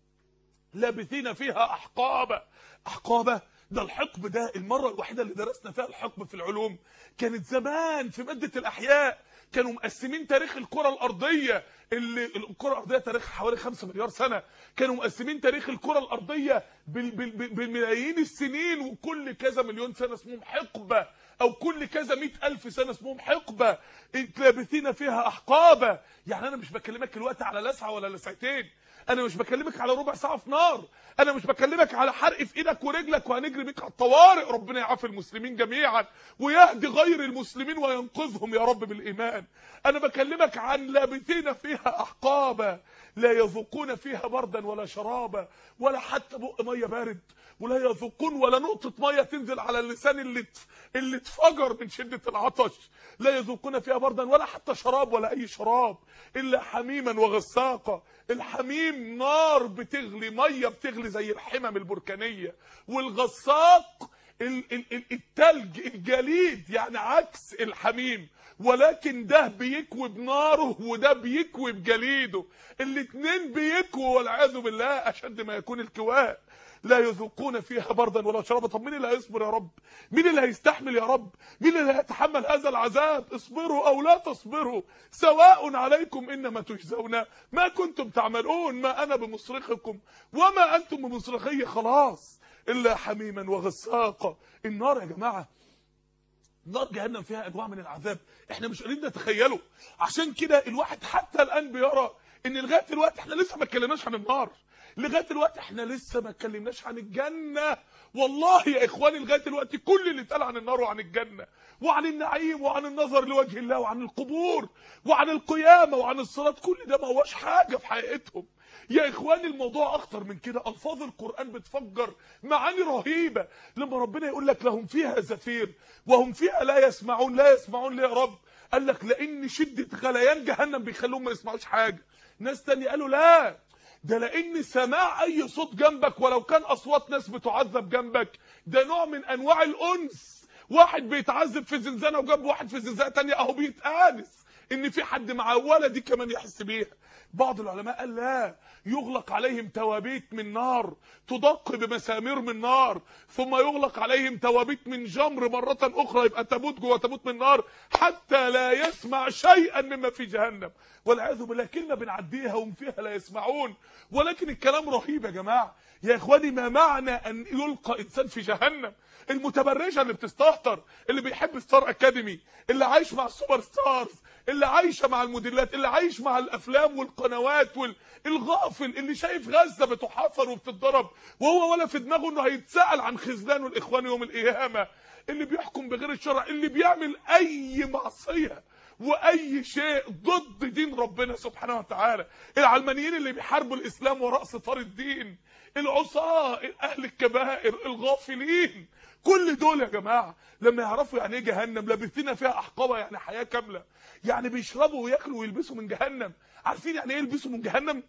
لابثين فيها احقابا احقابا ده الحقب ده المره الوحيده اللي درسنا فيها الحقب في العلوم كانت زمان في ماده الاحياء كانوا مقسمين تاريخ الكره الارضيه اللي الكره الارضيه تاريخها حوالي 5 مليار سنه كانوا مقسمين تاريخ الكره الارضيه بال بال بال بالملايين السنين وكل كذا مليون سنه اسمهم حقبه او كل كذا مئة الف سنه اسمهم حقبه لابثين فيها احقابا يعني انا مش بكلمك الوقت على لسعه ولا لسعتين انا مش بكلمك على ربع ساعه في نار انا مش بكلمك على حرق في ايدك ورجلك وهنجري بيك على الطوارئ ربنا يعافي المسلمين جميعا ويهدي غير المسلمين وينقذهم يا رب بالايمان انا بكلمك عن لابثين فيها احقابا لا يذوقون فيها بردا ولا شرابا ولا حتى بق ميه بارد ولا يذوقون ولا نقطه ميه تنزل على اللسان اللي اللي اتفجر من شده العطش لا يذوقون فيها بردا ولا حتى شراب ولا اي شراب الا حميما وغساقا الحميم نار بتغلي ميه بتغلي زي الحمم البركانيه والغساق ال- ال- ال- التلج الجليد يعني عكس الحميم ولكن ده بيكوي بناره وده بيكوي بجليده الاتنين بيكووا والعياذ بالله اشد ما يكون الكواء لا يذوقون فيها بردا ولا شرابا طب مين اللي هيصبر يا رب مين اللي هيستحمل يا رب مين اللي هيتحمل هذا العذاب اصبروا او لا تصبروا سواء عليكم انما تجزون ما كنتم تعملون ما انا بمصرخكم وما انتم بمصرخي خلاص الا حميما وغساقا النار يا جماعه نار جهنم فيها انواع من العذاب احنا مش قادرين نتخيله عشان كده الواحد حتى الان بيرى ان لغايه دلوقتي احنا لسه ما اتكلمناش عن النار لغايه دلوقتي احنا لسه ما اتكلمناش عن الجنه والله يا اخواني لغايه دلوقتي كل اللي اتقال عن النار وعن الجنه وعن النعيم وعن النظر لوجه الله وعن القبور وعن القيامه وعن الصراط كل ده ما هوش حاجه في حقيقتهم يا اخواني الموضوع اخطر من كده الفاظ القران بتفجر معاني رهيبه لما ربنا يقول لك لهم فيها زفير وهم فيها لا يسمعون لا يسمعون ليه يا رب قال لك لان شده غليان جهنم بيخلوهم ما يسمعوش حاجه ناس تاني قالوا لا ده لان سماع اي صوت جنبك ولو كان اصوات ناس بتعذب جنبك ده نوع من انواع الانس واحد بيتعذب في زنزانه وجنب واحد في زنزانه تانية اهو بيتانس ان في حد معاه ولا دي كمان يحس بيها بعض العلماء قال لا يغلق عليهم توابيت من نار تدق بمسامير من نار ثم يغلق عليهم توابيت من جمر مرة أخرى يبقى تابوت جوه تابوت من نار حتى لا يسمع شيئا مما في جهنم والعياذ بالله كلمة بنعديها وهم فيها لا يسمعون ولكن الكلام رهيب يا جماعة يا إخواني ما معنى أن يلقى إنسان في جهنم المتبرجة اللي بتستهتر اللي بيحب ستار أكاديمي اللي عايش مع السوبر ستارز اللي عايشه مع الموديلات اللي عايش مع الافلام والقنوات والغافل اللي شايف غزه بتحاصر وبتتضرب وهو ولا في دماغه انه هيتسال عن خذلان الاخوان يوم القيامه اللي بيحكم بغير الشرع اللي بيعمل اي معصيه واي شيء ضد دين ربنا سبحانه وتعالى العلمانيين اللي بيحاربوا الاسلام وراء ستار الدين العصاه اهل الكبائر الغافلين كل دول يا جماعه لما يعرفوا يعني ايه جهنم لابثين فيها احقابه يعني حياه كامله يعني بيشربوا وياكلوا ويلبسوا من جهنم عارفين يعني ايه يلبسوا من جهنم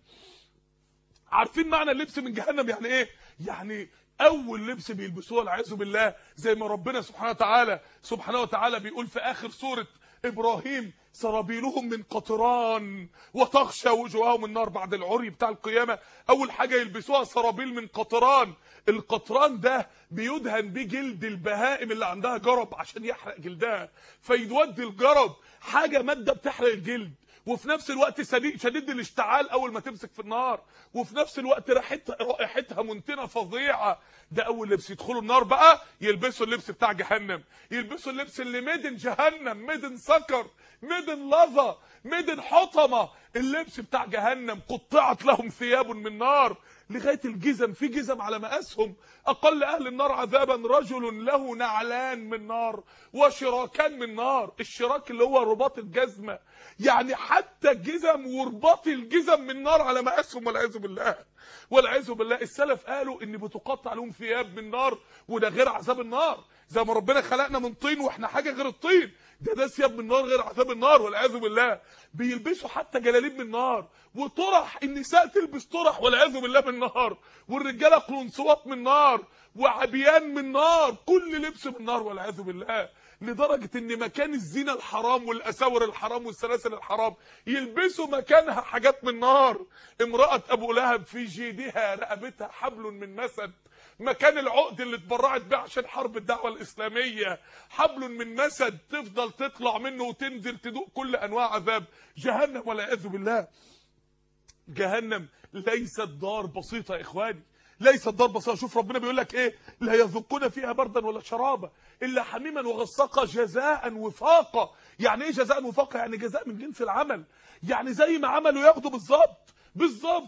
عارفين معنى اللبس من جهنم يعني ايه يعني اول لبس بيلبسوه والعياذ بالله زي ما ربنا سبحانه وتعالى سبحانه وتعالى بيقول في اخر سوره ابراهيم سرابيلهم من قطران وتخشى وجوههم النار بعد العري بتاع القيامه اول حاجه يلبسوها سرابيل من قطران القطران ده بيدهن بيه جلد البهائم اللي عندها جرب عشان يحرق جلدها فيودي الجرب حاجه ماده بتحرق الجلد وفي نفس الوقت شديد شديد الاشتعال اول ما تمسك في النار وفي نفس الوقت ريحتها رائحتها منتنه فظيعه ده اول لبس يدخلوا النار بقى يلبسوا اللبس بتاع جهنم يلبسوا اللبس اللي ميدن جهنم ميدن سكر ميدن لظى ميدن حطمه اللبس بتاع جهنم قطعت لهم ثياب من نار لغايه الجزم في جزم على مقاسهم اقل اهل النار عذابا رجل له نعلان من نار وشراكان من نار الشراك اللي هو رباط الجزمه يعني حتى الجزم ورباط الجزم من نار على مقاسهم والعياذ بالله والعياذ بالله السلف قالوا ان بتقطع لهم ثياب من نار وده غير عذاب النار زي ما ربنا خلقنا من طين واحنا حاجه غير الطين ده ده ثياب من نار غير عذاب النار والعياذ بالله بيلبسوا حتى جلاليب من نار وطرح النساء تلبس طرح والعياذ بالله من نار والرجاله قلنسوات من نار وعبيان من نار كل لبس من نار والعياذ بالله لدرجة ان مكان الزينة الحرام والاساور الحرام والسلاسل الحرام يلبسوا مكانها حاجات من نار امرأة ابو لهب في جيدها رقبتها حبل من مسد مكان العقد اللي اتبرعت بيه عشان حرب الدعوة الاسلامية حبل من مسد تفضل تطلع منه وتنزل تدوق كل انواع عذاب جهنم والعياذ بالله جهنم ليست دار بسيطة يا اخواني ليست دار بسيطة شوف ربنا بيقول لك ايه لا يذوقون فيها بردا ولا شرابا الا حميما وغساقا جزاء وفاقا يعني ايه جزاء وفاقا يعني جزاء من جنس العمل يعني زي ما عملوا ياخدوا بالظبط بالظبط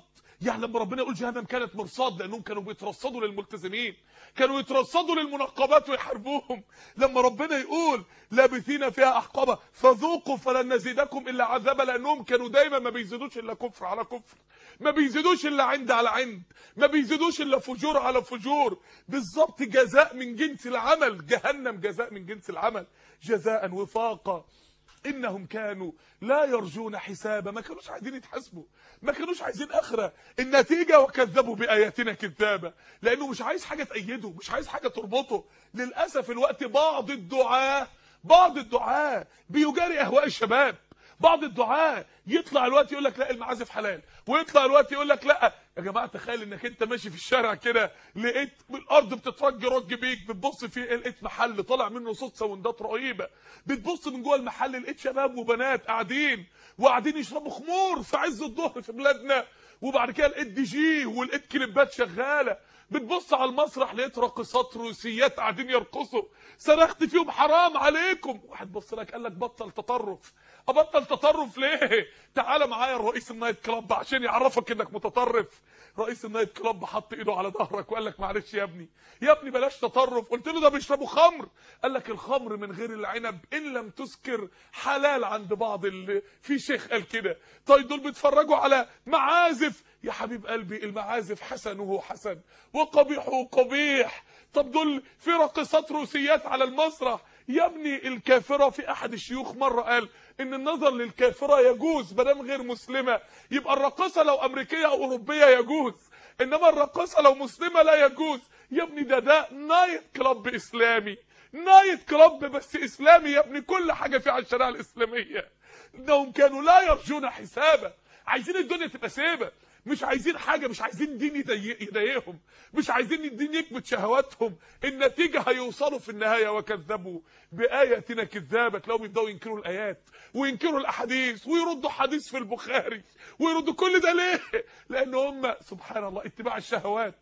يعني لما ربنا يقول جهنم كانت مرصاد لانهم كانوا بيترصدوا للملتزمين كانوا يترصدوا للمنقبات ويحاربوهم لما ربنا يقول لابثين فيها احقابا فذوقوا فلن نزيدكم الا عذابا لانهم كانوا دايما ما بيزيدوش الا كفر على كفر ما بيزيدوش الا عند على عند ما بيزيدوش الا فجور على فجور بالظبط جزاء من جنس العمل جهنم جزاء من جنس العمل جزاء وفاقا انهم كانوا لا يرجون حسابا ما كانوش عايزين يتحاسبوا ما كانوش عايزين اخره النتيجه وكذبوا باياتنا كذابه لانه مش عايز حاجه تايده مش عايز حاجه تربطه للاسف الوقت بعض الدعاه بعض الدعاه بيجاري اهواء الشباب بعض الدعاه يطلع الوقت يقول لك لا المعازف حلال ويطلع الوقت يقول لك لا يا جماعه تخيل انك انت ماشي في الشارع كده لقيت الارض بتترج رج بيك بتبص فيه لقيت محل طالع منه صوت ساوندات رهيبه بتبص من جوه المحل لقيت شباب وبنات قاعدين وقاعدين يشربوا خمور في عز الظهر في بلادنا وبعد كده لقيت دي جي ولقيت كليبات شغاله بتبص على المسرح لقيت راقصات روسيات قاعدين يرقصوا صرخت فيهم حرام عليكم واحد بص لك قال لك بطل تطرف ابطل تطرف ليه تعالى معايا رئيس النايت كلاب عشان يعرفك انك متطرف رئيس النايت كلاب حط ايده على ظهرك وقال لك معلش يا ابني يا ابني بلاش تطرف قلت له ده بيشربوا خمر قال لك الخمر من غير العنب ان لم تسكر حلال عند بعض اللي في شيخ قال كده طيب دول بيتفرجوا على معازف يا حبيب قلبي المعازف حسنه حسن وقبيحه قبيح طب دول في راقصات روسيات على المسرح يا ابني الكافرة في احد الشيوخ مرة قال ان النظر للكافرة يجوز مدام غير مسلمة يبقى الراقصة لو امريكية او اوروبية يجوز انما الراقصة لو مسلمة لا يجوز يا ابني ده ده نايت كلاب اسلامي نايت كلاب بس اسلامي يا ابني كل حاجة فيه على الشريعة الاسلامية انهم كانوا لا يرجون حسابا عايزين الدنيا تبقى سيبه مش عايزين حاجة مش عايزين دين يضايقهم مش عايزين الدين يكبت شهواتهم النتيجة هيوصلوا في النهاية وكذبوا بآياتنا كذابة تلاقيهم يبدأوا ينكروا الآيات وينكروا الأحاديث ويردوا حديث في البخاري ويردوا كل ده ليه لأن هم سبحان الله اتباع الشهوات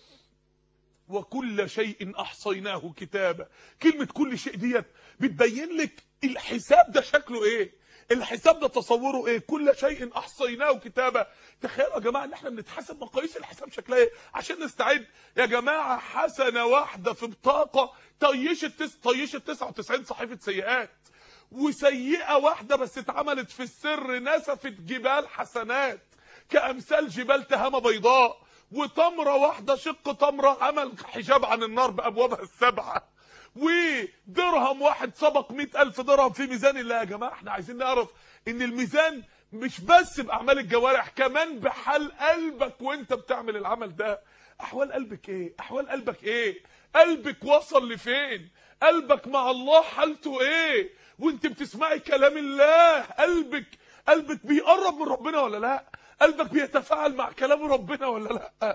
وكل شيء أحصيناه كتابا كلمة كل شيء ديت بتبين لك الحساب ده شكله ايه الحساب ده تصوره ايه كل شيء احصيناه كتابا تخيلوا يا جماعه ان احنا بنتحاسب مقاييس الحساب شكلها ايه عشان نستعد يا جماعه حسنه واحده في بطاقه طيشت تس... طيشت 99 صحيفه سيئات وسيئه واحده بس اتعملت في السر نسفت جبال حسنات كامثال جبال تهامه بيضاء وتمره واحده شق تمره عمل حجاب عن النار بابوابها السبعه ودرهم واحد سبق مئة ألف درهم في ميزان الله يا جماعة احنا عايزين نعرف ان الميزان مش بس بأعمال الجوارح كمان بحال قلبك وانت بتعمل العمل ده أحوال قلبك ايه أحوال قلبك ايه قلبك وصل لفين قلبك مع الله حالته ايه وانت بتسمعي كلام الله قلبك قلبك بيقرب من ربنا ولا لا قلبك بيتفاعل مع كلام ربنا ولا لا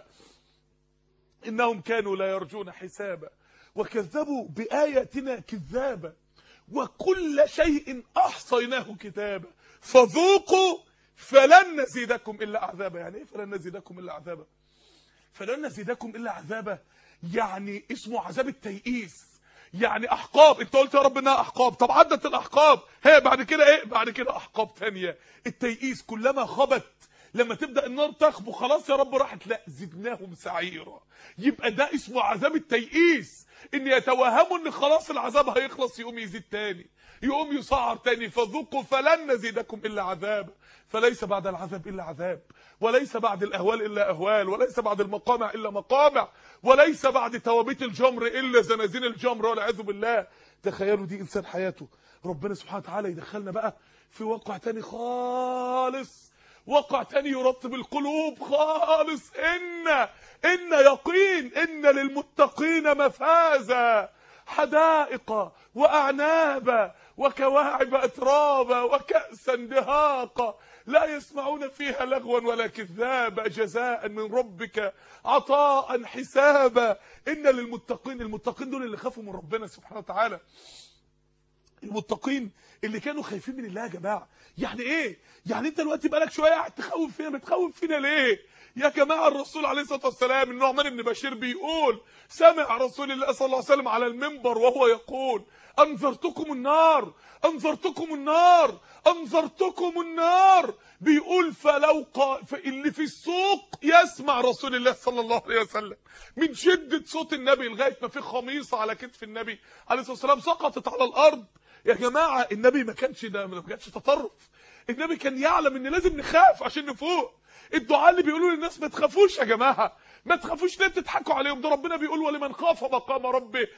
انهم كانوا لا يرجون حسابا وكذبوا بآياتنا كذابا وكل شيء أحصيناه كتابا فذوقوا فلن نزيدكم إلا عذابا يعني إيه فلن نزيدكم إلا عذابا فلن نزيدكم إلا عذابا يعني اسمه عذاب التيئيس يعني احقاب انت قلت يا رب انها احقاب طب عدت الاحقاب هي بعد كده ايه بعد كده احقاب ثانيه التيئيس كلما خبت لما تبدا النار تخبو خلاص يا رب راحت لا زدناهم سعيرا يبقى ده اسمه عذاب التيئيس ان يتوهموا ان خلاص العذاب هيخلص يقوم يزيد تاني يقوم يسعر تاني فذوقوا فلن نزيدكم الا عذاب فليس بعد العذاب الا عذاب وليس بعد الاهوال الا اهوال وليس بعد المقامع الا مقامع وليس بعد توابيت الجمر الا زنازين الجمر والعياذ بالله تخيلوا دي انسان حياته ربنا سبحانه وتعالى يدخلنا بقى في واقع تاني خالص واقع تاني يرطب القلوب خالص ان ان يقين ان للمتقين مفازا حدائق واعنابا وكواعب اترابا وكأسا دهاقا لا يسمعون فيها لغوا ولا كذابا جزاء من ربك عطاء حسابا ان للمتقين المتقين دول اللي خافوا من ربنا سبحانه وتعالى المتقين اللي كانوا خايفين من الله يا جماعه يعني ايه يعني انت دلوقتي بقالك شويه قاعد تخوف فينا بتخوف فينا ليه يا جماعه الرسول عليه الصلاه والسلام النعمان بن بشير بيقول سمع رسول الله صلى الله عليه وسلم على المنبر وهو يقول انذرتكم النار انذرتكم النار انذرتكم النار بيقول فلو قا... اللي في السوق يسمع رسول الله صلى الله عليه وسلم من شدة صوت النبي لغاية ما في خميصة على كتف النبي عليه الصلاة والسلام سقطت على الأرض يا جماعة النبي ما كانش ده ما كانش تطرف النبي كان يعلم ان لازم نخاف عشان نفوق الدعاء اللي بيقولوا للناس ما تخافوش يا جماعه ما تخافوش ليه بتضحكوا عليهم ده ربنا بيقول ولمن خاف مقام ربه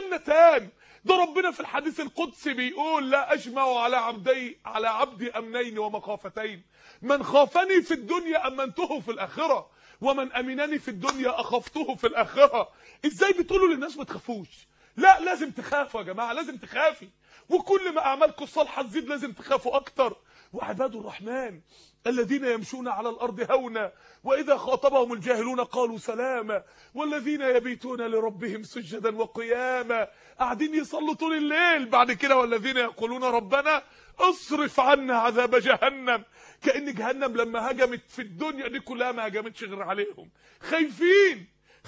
جنتان ده ربنا في الحديث القدسي بيقول لا اجمع على عبدي على عبدي امنين ومخافتين من خافني في الدنيا امنته في الاخره ومن امنني في الدنيا اخفته في الاخره ازاي بتقولوا للناس ما تخافوش لا لازم تخافوا يا جماعه لازم تخافي وكل ما اعمالكم الصالحه تزيد لازم تخافوا اكتر وعباد الرحمن الذين يمشون على الارض هونا واذا خاطبهم الجاهلون قالوا سلاما والذين يبيتون لربهم سجدا وقياما قاعدين يصلوا طول الليل بعد كده والذين يقولون ربنا اصرف عنا عذاب جهنم كان جهنم لما هجمت في الدنيا دي كلها ما هجمتش غير عليهم خايفين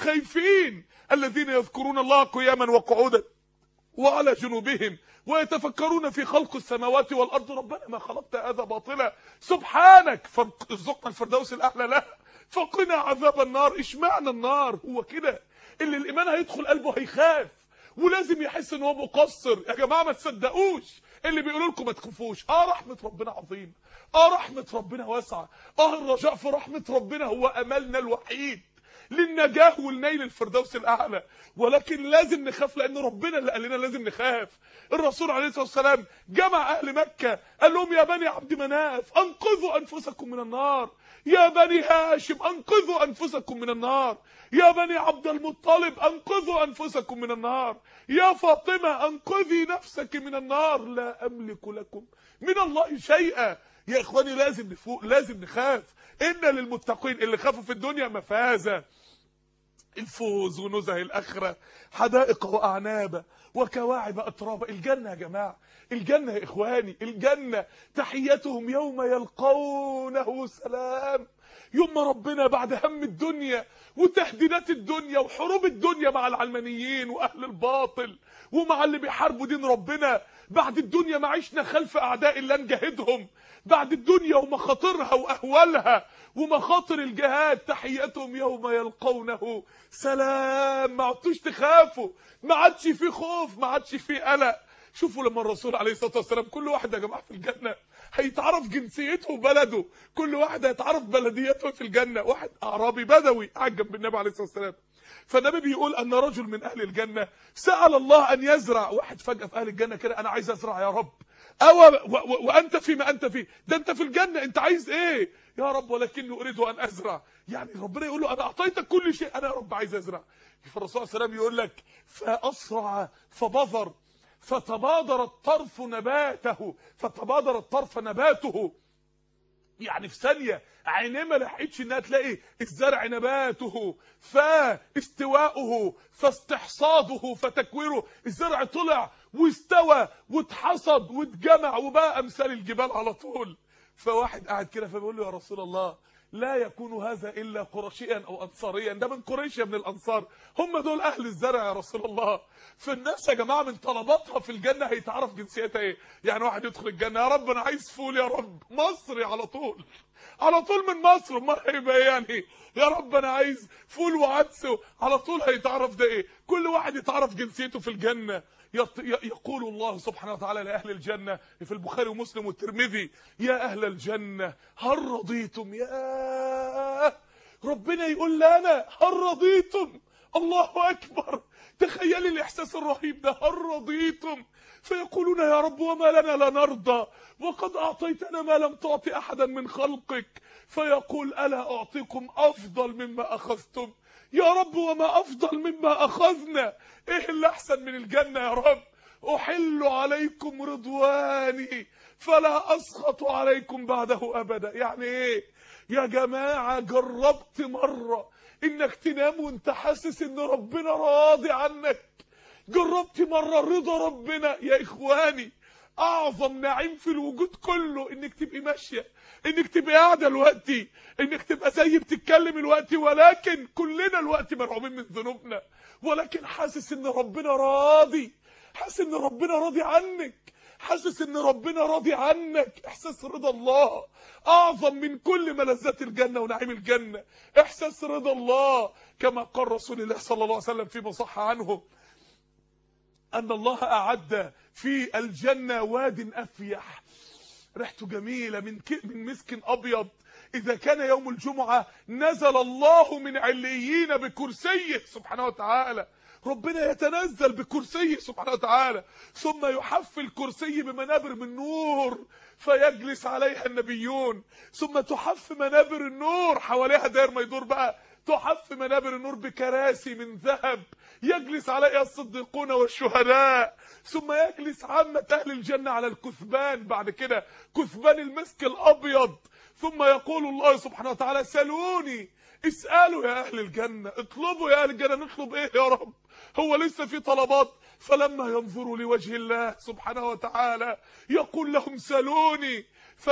خايفين الذين يذكرون الله قياما وقعودا وعلى جنوبهم ويتفكرون في خلق السماوات والارض ربنا ما خلقت هذا باطلا سبحانك فارزقنا الفردوس الاعلى لا فقنا عذاب النار اشمعنى النار هو كده اللي الايمان هيدخل قلبه هيخاف ولازم يحس ان هو مقصر يا جماعه ما تصدقوش اللي بيقولوا لكم ما تخافوش اه رحمه ربنا عظيمه اه رحمه ربنا واسعه اه الرجاء في رحمه ربنا هو املنا الوحيد للنجاه والنيل الفردوس الاعلى ولكن لازم نخاف لان ربنا اللي قال لنا لازم نخاف الرسول عليه الصلاه والسلام جمع اهل مكه قال لهم يا بني عبد مناف انقذوا انفسكم من النار يا بني هاشم انقذوا انفسكم من النار يا بني عبد المطلب انقذوا انفسكم من النار يا فاطمه انقذي نفسك من النار لا املك لكم من الله شيئا يا اخواني لازم نفوق لازم نخاف ان للمتقين اللي خافوا في الدنيا مفازه الفوز ونزه الاخره حدائق واعناب وكواعب اترابا الجنه يا جماعه الجنه يا اخواني الجنه تحيتهم يوم يلقونه سلام يوم ما ربنا بعد هم الدنيا وتهديدات الدنيا وحروب الدنيا مع العلمانيين واهل الباطل ومع اللي بيحاربوا دين ربنا بعد الدنيا ما عشنا خلف اعداء الله نجاهدهم بعد الدنيا ومخاطرها واهوالها ومخاطر الجهاد تحيتهم يوم يلقونه سلام ما عدتوش تخافوا ما عادش في خوف ما عادش في قلق شوفوا لما الرسول عليه الصلاه والسلام كل واحد يا جماعه في الجنه هيتعرف جنسيته وبلده كل واحد هيتعرف بلديته في الجنه واحد اعرابي بدوي قاعد جنب النبي عليه الصلاه والسلام فالنبي بيقول ان رجل من اهل الجنه سال الله ان يزرع واحد فجاه في اهل الجنه كده انا عايز ازرع يا رب او وانت فيما انت فيه ده انت في الجنه انت عايز ايه يا رب ولكني اريد ان ازرع يعني ربنا يقول له انا اعطيتك كل شيء انا يا رب عايز ازرع فالرسول صلى الله عليه وسلم يقول لك فاسرع فبذر فتبادر الطرف نباته فتبادر الطرف نباته يعني في ثانيه عينيه ما لحقتش انها تلاقي الزرع نباته فاستواؤه فاستحصاده فتكويره الزرع طلع واستوى واتحصد واتجمع وبقى امثال الجبال على طول فواحد قاعد كده فبيقول له يا رسول الله لا يكون هذا الا قرشيا او انصاريا ده من قريش من الانصار هم دول اهل الزرع يا رسول الله فالناس يا جماعه من طلباتها في الجنه هيتعرف جنسيتها ايه يعني واحد يدخل الجنه يا رب انا عايز فول يا رب مصري على طول على طول من مصر ما هيبقى يعني يا رب انا عايز فول وعدس على طول هيتعرف ده ايه كل واحد يتعرف جنسيته في الجنه يقول الله سبحانه وتعالى لأهل الجنة في البخاري ومسلم والترمذي يا أهل الجنة هل رضيتم يا ربنا يقول لنا هل رضيتم الله أكبر تخيلي الإحساس الرهيب ده هل رضيتم فيقولون يا رب وما لنا لا نرضى وقد أعطيتنا ما لم تعط أحدا من خلقك فيقول ألا أعطيكم أفضل مما أخذتم يا رب وما أفضل مما أخذنا إيه اللي أحسن من الجنة يا رب أحل عليكم رضواني فلا أسخط عليكم بعده أبدا يعني إيه يا جماعة جربت مرة إنك تنام وانت حاسس إن ربنا راضي عنك جربت مرة رضا ربنا يا إخواني اعظم نعيم في الوجود كله انك تبقي ماشيه انك تبقي قاعده دلوقتي انك تبقى زي بتتكلم الوقت ولكن كلنا الوقت مرعوبين من ذنوبنا ولكن حاسس ان ربنا راضي حاسس ان ربنا راضي عنك حاسس ان ربنا راضي عنك احساس رضا الله اعظم من كل ملذات الجنه ونعيم الجنه احساس رضا الله كما قال رسول الله صلى الله عليه وسلم فيما صح عنه ان الله اعد في الجنه واد افيح ريحته جميله من ك... من مسك ابيض اذا كان يوم الجمعه نزل الله من عليين بكرسيه سبحانه وتعالى ربنا يتنزل بكرسيه سبحانه وتعالى ثم يحف الكرسي بمنابر من نور فيجلس عليها النبيون ثم تحف منابر النور حواليها داير ما يدور بقى تحف منابر النور بكراسي من ذهب يجلس عليها الصديقون والشهداء ثم يجلس عامة أهل الجنة على الكثبان بعد كده كثبان المسك الأبيض ثم يقول الله سبحانه وتعالى سلوني اسألوا يا أهل الجنة اطلبوا يا أهل الجنة نطلب إيه يا رب هو لسه في طلبات فلما ينظروا لوجه الله سبحانه وتعالى يقول لهم سلوني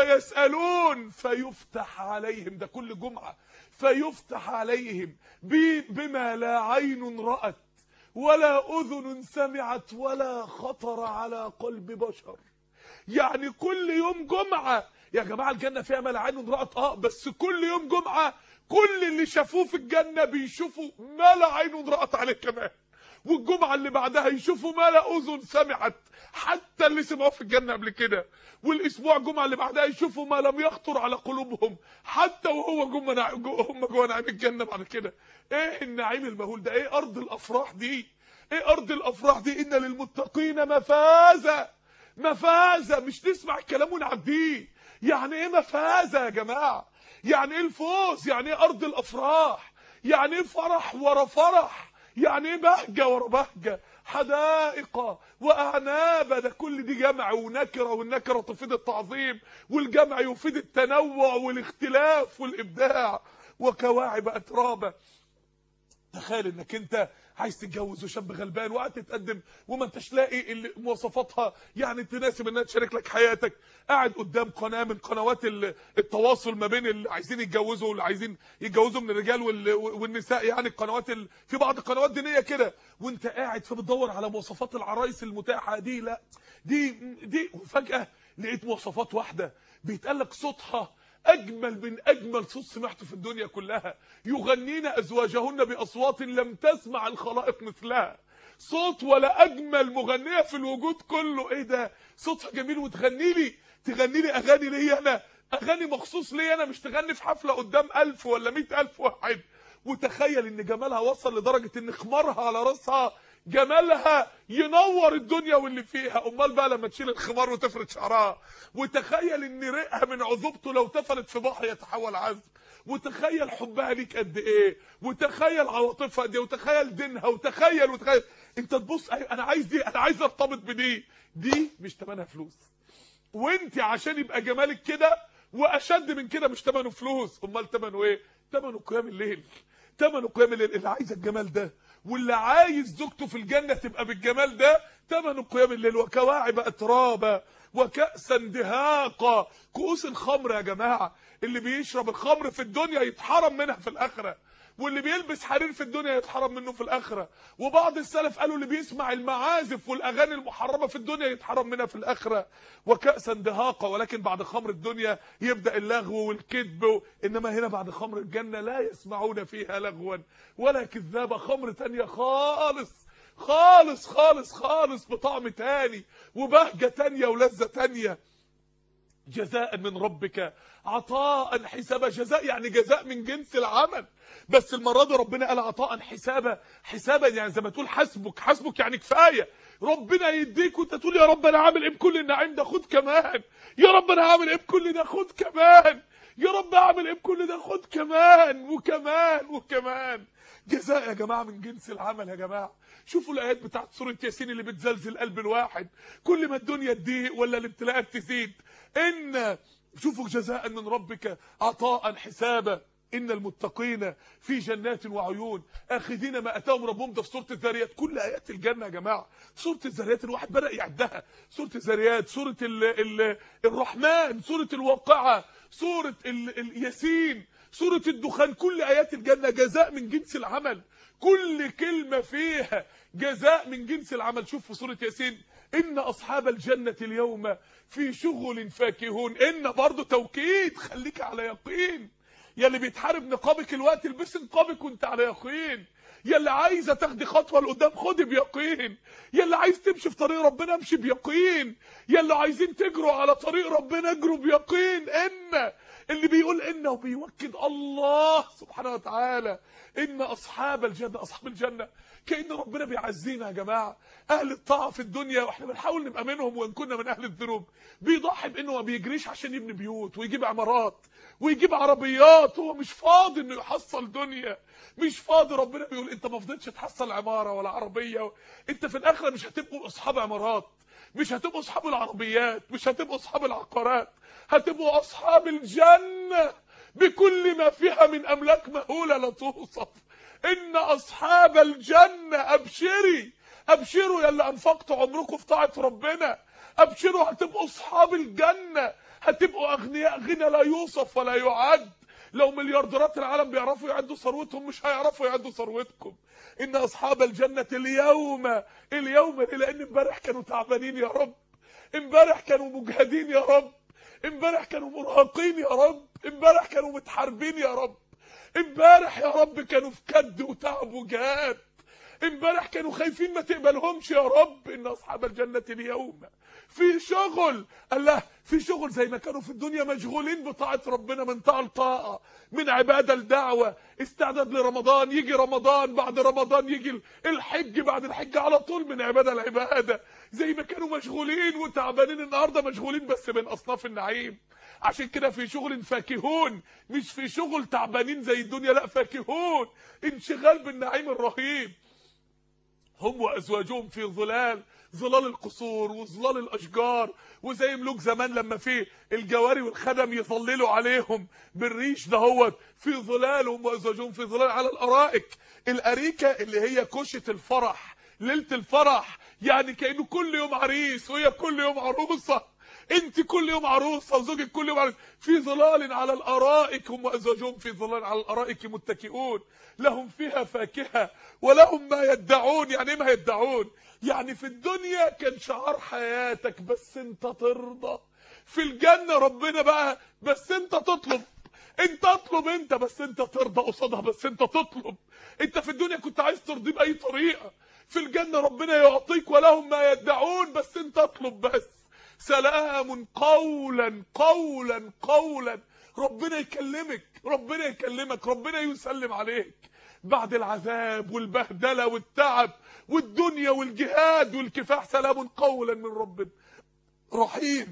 فيسألون فيفتح عليهم ده كل جمعة فيفتح عليهم بما لا عين رأت ولا أذن سمعت ولا خطر على قلب بشر يعني كل يوم جمعة يا جماعة الجنة فيها ما لا عين رأت اه بس كل يوم جمعة كل اللي شافوه في الجنة بيشوفوا ما لا عين رأت عليه كمان والجمعة اللي بعدها يشوفوا ما لا أذن سمعت حتى اللي سمعوه في الجنة قبل كده والأسبوع الجمعة اللي بعدها يشوفوا ما لم يخطر على قلوبهم حتى وهو جمعة هم جوه نعيم الجنة بعد كده ايه النعيم المهول ده ايه أرض الأفراح دي ايه أرض الأفراح دي إن للمتقين مفازة مفازة مش تسمع الكلام ونعديه يعني ايه مفازة يا جماعة يعني ايه الفوز يعني ايه أرض الأفراح يعني ايه فرح ورا فرح يعني ايه بهجة ورا بهجة حدائق وأعناب ده كل دي جمع ونكرة والنكرة تفيد التعظيم والجمع يفيد التنوع والاختلاف والإبداع وكواعب أترابا تخيل انك انت عايز تتجوز وشاب غلبان وقاعد تتقدم وما انتش لاقي اللي مواصفاتها يعني تناسب انها تشارك لك حياتك قاعد قدام قناه من قنوات التواصل ما بين اللي عايزين يتجوزوا واللي عايزين يتجوزوا من الرجال والنساء يعني القنوات ال... في بعض القنوات دينيه كده وانت قاعد فبتدور على مواصفات العرايس المتاحه دي لا دي دي وفجاه لقيت مواصفات واحده بيتقال لك صوتها اجمل من اجمل صوت سمعته في الدنيا كلها يغنين ازواجهن باصوات لم تسمع الخلائق مثلها صوت ولا اجمل مغنيه في الوجود كله ايه ده صوتها جميل وتغني لي تغني لي اغاني ليا انا اغاني مخصوص ليا انا مش تغني في حفله قدام ألف ولا مئة ألف واحد وتخيل ان جمالها وصل لدرجه ان خمارها على راسها جمالها ينور الدنيا واللي فيها امال بقى لما تشيل الخمار وتفرد شعرها وتخيل ان ريقها من عذوبته لو تفلت في بحر يتحول عذب وتخيل حبها ليك قد ايه وتخيل عواطفها قد ايه وتخيل دينها وتخيل وتخيل انت تبص انا عايز دي انا عايز ارتبط بدي دي مش ثمنها فلوس وانت عشان يبقى جمالك كده واشد من كده مش ثمنه فلوس امال ثمنه ايه ثمنه قيام الليل ثمنه قيام الليل اللي عايز الجمال ده واللي عايز زوجته في الجنة تبقى بالجمال ده ثمنه قيام الليل وكواعب اترابا وكأسا دهاقا كؤوس الخمر يا جماعة اللي بيشرب الخمر في الدنيا يتحرم منها في الآخرة واللي بيلبس حرير في الدنيا يتحرم منه في الآخرة وبعض السلف قالوا اللي بيسمع المعازف والأغاني المحرمة في الدنيا يتحرم منها في الآخرة وكأسا دهاقا ولكن بعد خمر الدنيا يبدأ اللغو والكذب إنما هنا بعد خمر الجنة لا يسمعون فيها لغوا ولا كذابة خمر تانية خالص خالص خالص خالص بطعم تاني وبهجة تانية ولذة تانية جزاء من ربك عطاء حسابا جزاء يعني جزاء من جنس العمل بس المره دي ربنا قال عطاء حسابا حسابا يعني زي ما تقول حسبك حسبك يعني كفايه ربنا يديك وانت تقول يا رب انا عامل ايه بكل النعيم ده خد كمان يا رب انا عامل ايه بكل ده خد كمان يا رب اعمل ايه بكل ده خد كمان وكمان وكمان جزاء يا جماعه من جنس العمل يا جماعه شوفوا الايات بتاعت سوره ياسين اللي بتزلزل قلب الواحد كل ما الدنيا تضيق ولا الابتلاءات تزيد ان شوفوا جزاء من ربك عطاء حسابا ان المتقين في جنات وعيون اخذين ما اتاهم ربهم ده في سوره الذاريات كل ايات الجنه يا جماعه سوره الذاريات الواحد بدا يعدها سوره الذاريات سوره ال ال الرحمن سوره الواقعه سوره ال الياسين سوره الدخان كل ايات الجنه جزاء من جنس العمل كل كلمه فيها جزاء من جنس العمل شوف في سوره ياسين ان اصحاب الجنه اليوم في شغل فاكهون ان برضه توكيد خليك على يقين يا اللي بيتحارب نقابك الوقت البس نقابك وانت على يقين يا اللي عايزه تاخدي خطوه لقدام خدي بيقين يا اللي عايز تمشي في طريق ربنا امشي بيقين يا اللي عايزين تجروا على طريق ربنا اجروا بيقين ان اللي بيقول ان وبيوكد الله سبحانه وتعالى ان اصحاب الجنه اصحاب الجنه كان ربنا بيعزينا يا جماعه اهل الطاعه في الدنيا واحنا بنحاول نبقى منهم وان كنا من اهل الذنوب بيضحي بانه ما بيجريش عشان يبني بيوت ويجيب عمارات ويجيب عربيات هو مش فاضي انه يحصل دنيا مش فاضي ربنا بيقول انت ما فضلتش تحصل عماره ولا عربيه انت في الاخره مش هتبقوا اصحاب عمارات مش هتبقوا اصحاب العربيات مش هتبقوا اصحاب العقارات هتبقوا اصحاب الجنه بكل ما فيها من املاك مهوله لا توصف ان اصحاب الجنه ابشري ابشروا يا اللي انفقتوا عمركم في طاعه ربنا ابشروا هتبقوا اصحاب الجنه هتبقوا اغنياء غنى لا يوصف ولا يعد لو مليارديرات العالم بيعرفوا يعدوا ثروتهم مش هيعرفوا يعدوا ثروتكم ان اصحاب الجنه اليوم اليوم لان امبارح كانوا تعبانين يا رب امبارح كانوا مجهدين يا رب امبارح كانوا مرهقين يا رب امبارح كانوا متحاربين يا رب امبارح يا رب كانوا في كد وتعب وجهاد امبارح كانوا خايفين ما تقبلهمش يا رب ان اصحاب الجنه اليوم في شغل الله في شغل زي ما كانوا في الدنيا مشغولين بطاعه ربنا من طاعه لطاعه من عباده لدعوه استعداد لرمضان يجي رمضان بعد رمضان يجي الحج بعد الحج على طول من عباده لعباده زي ما كانوا مشغولين وتعبانين النهارده مشغولين بس من اصناف النعيم عشان كده في شغل فاكهون مش في شغل تعبانين زي الدنيا لا فاكهون انشغال بالنعيم الرهيب هم وازواجهم في ظلال ظلال القصور وظلال الاشجار وزي ملوك زمان لما في الجواري والخدم يظللوا عليهم بالريش دهوت في ظلالهم وازواجهم في ظلال على الارائك الاريكه اللي هي كشه الفرح ليله الفرح يعني كانه كل يوم عريس وهي كل يوم عروسه انت كل يوم عروسه وزوجك كل يوم عروس في ظلال على الارائك هم وازواجهم في ظلال على الارائك متكئون لهم فيها فاكهه ولهم ما يدعون يعني ايه ما يدعون يعني في الدنيا كان شعار حياتك بس انت ترضى في الجنه ربنا بقى بس انت تطلب انت اطلب انت بس انت ترضى قصادها بس انت تطلب انت في الدنيا كنت عايز ترضيه باي طريقه في الجنه ربنا يعطيك ولهم ما يدعون بس انت اطلب بس سلام قولا قولا قولا ربنا يكلمك ربنا يكلمك ربنا يسلم عليك بعد العذاب والبهدله والتعب والدنيا والجهاد والكفاح سلام قولا من رب رحيم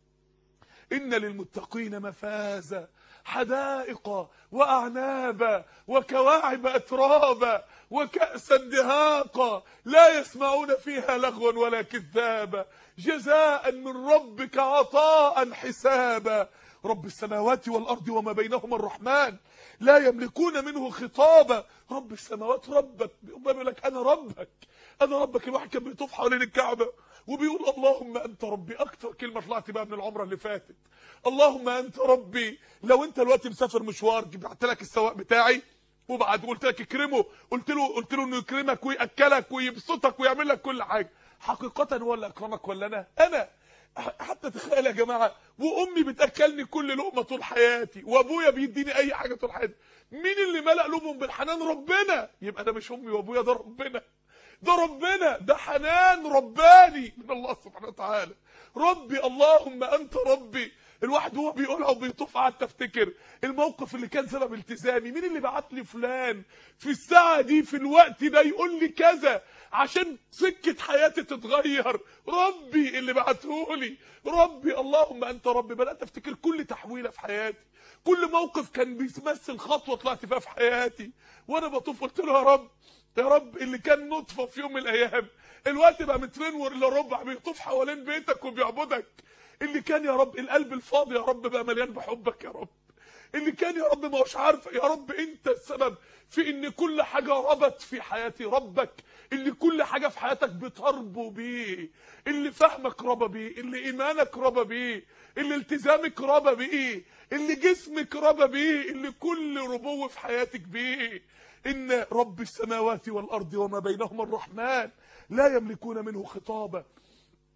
ان للمتقين مفازا حدائق واعنابا وكواعب اترابا وكأسا دهاقا لا يسمعون فيها لغوا ولا كذابا جزاء من ربك عطاء حسابا رب السماوات والارض وما بينهما الرحمن لا يملكون منه خطابا رب السماوات ربك بيقول لك انا ربك انا ربك الواحد كان بيطوف حوالين الكعبه وبيقول اللهم انت ربي اكتر كلمه طلعت بقى من العمره اللي فاتت اللهم انت ربي لو انت دلوقتي مسافر مشوار بعت لك السواق بتاعي وبعد قلت لك اكرمه قلت له قلت له انه يكرمك وياكلك ويبسطك ويعمل لك كل حاجه حقيقه هو اللي اكرمك ولا انا انا حتى تخيل يا جماعه وامي بتاكلني كل لقمه طول حياتي وابويا بيديني اي حاجه طول حياتي مين اللي ملأ قلوبهم بالحنان ربنا يبقى ده مش امي وابويا ده ربنا ده ربنا ده حنان رباني من الله سبحانه وتعالى ربي اللهم انت ربي الواحد هو بيقولها وبيطوف قعدت افتكر الموقف اللي كان سبب التزامي مين اللي بعت لي فلان في الساعه دي في الوقت ده يقول لي كذا عشان سكه حياتي تتغير ربي اللي بعتهولي ربي اللهم انت ربي بدات افتكر كل تحويله في حياتي كل موقف كان بيمثل خطوه طلعت فيها في حياتي وانا بطوف قلت له يا رب يا رب اللي كان نطفه في يوم من الايام الوقت بقى مترين الا ربع بيطوف حوالين بيتك وبيعبدك اللي كان يا رب القلب الفاضي يا رب بقى مليان بحبك يا رب اللي كان يا رب ما هوش عارف يا رب انت السبب في ان كل حاجه ربت في حياتي ربك اللي كل حاجه في حياتك بتربو بيه اللي فهمك ربى بيه اللي ايمانك ربى بيه اللي التزامك ربى بيه اللي جسمك ربى بيه اللي كل ربو في حياتك بيه ان رب السماوات والارض وما بينهما الرحمن لا يملكون منه خطابا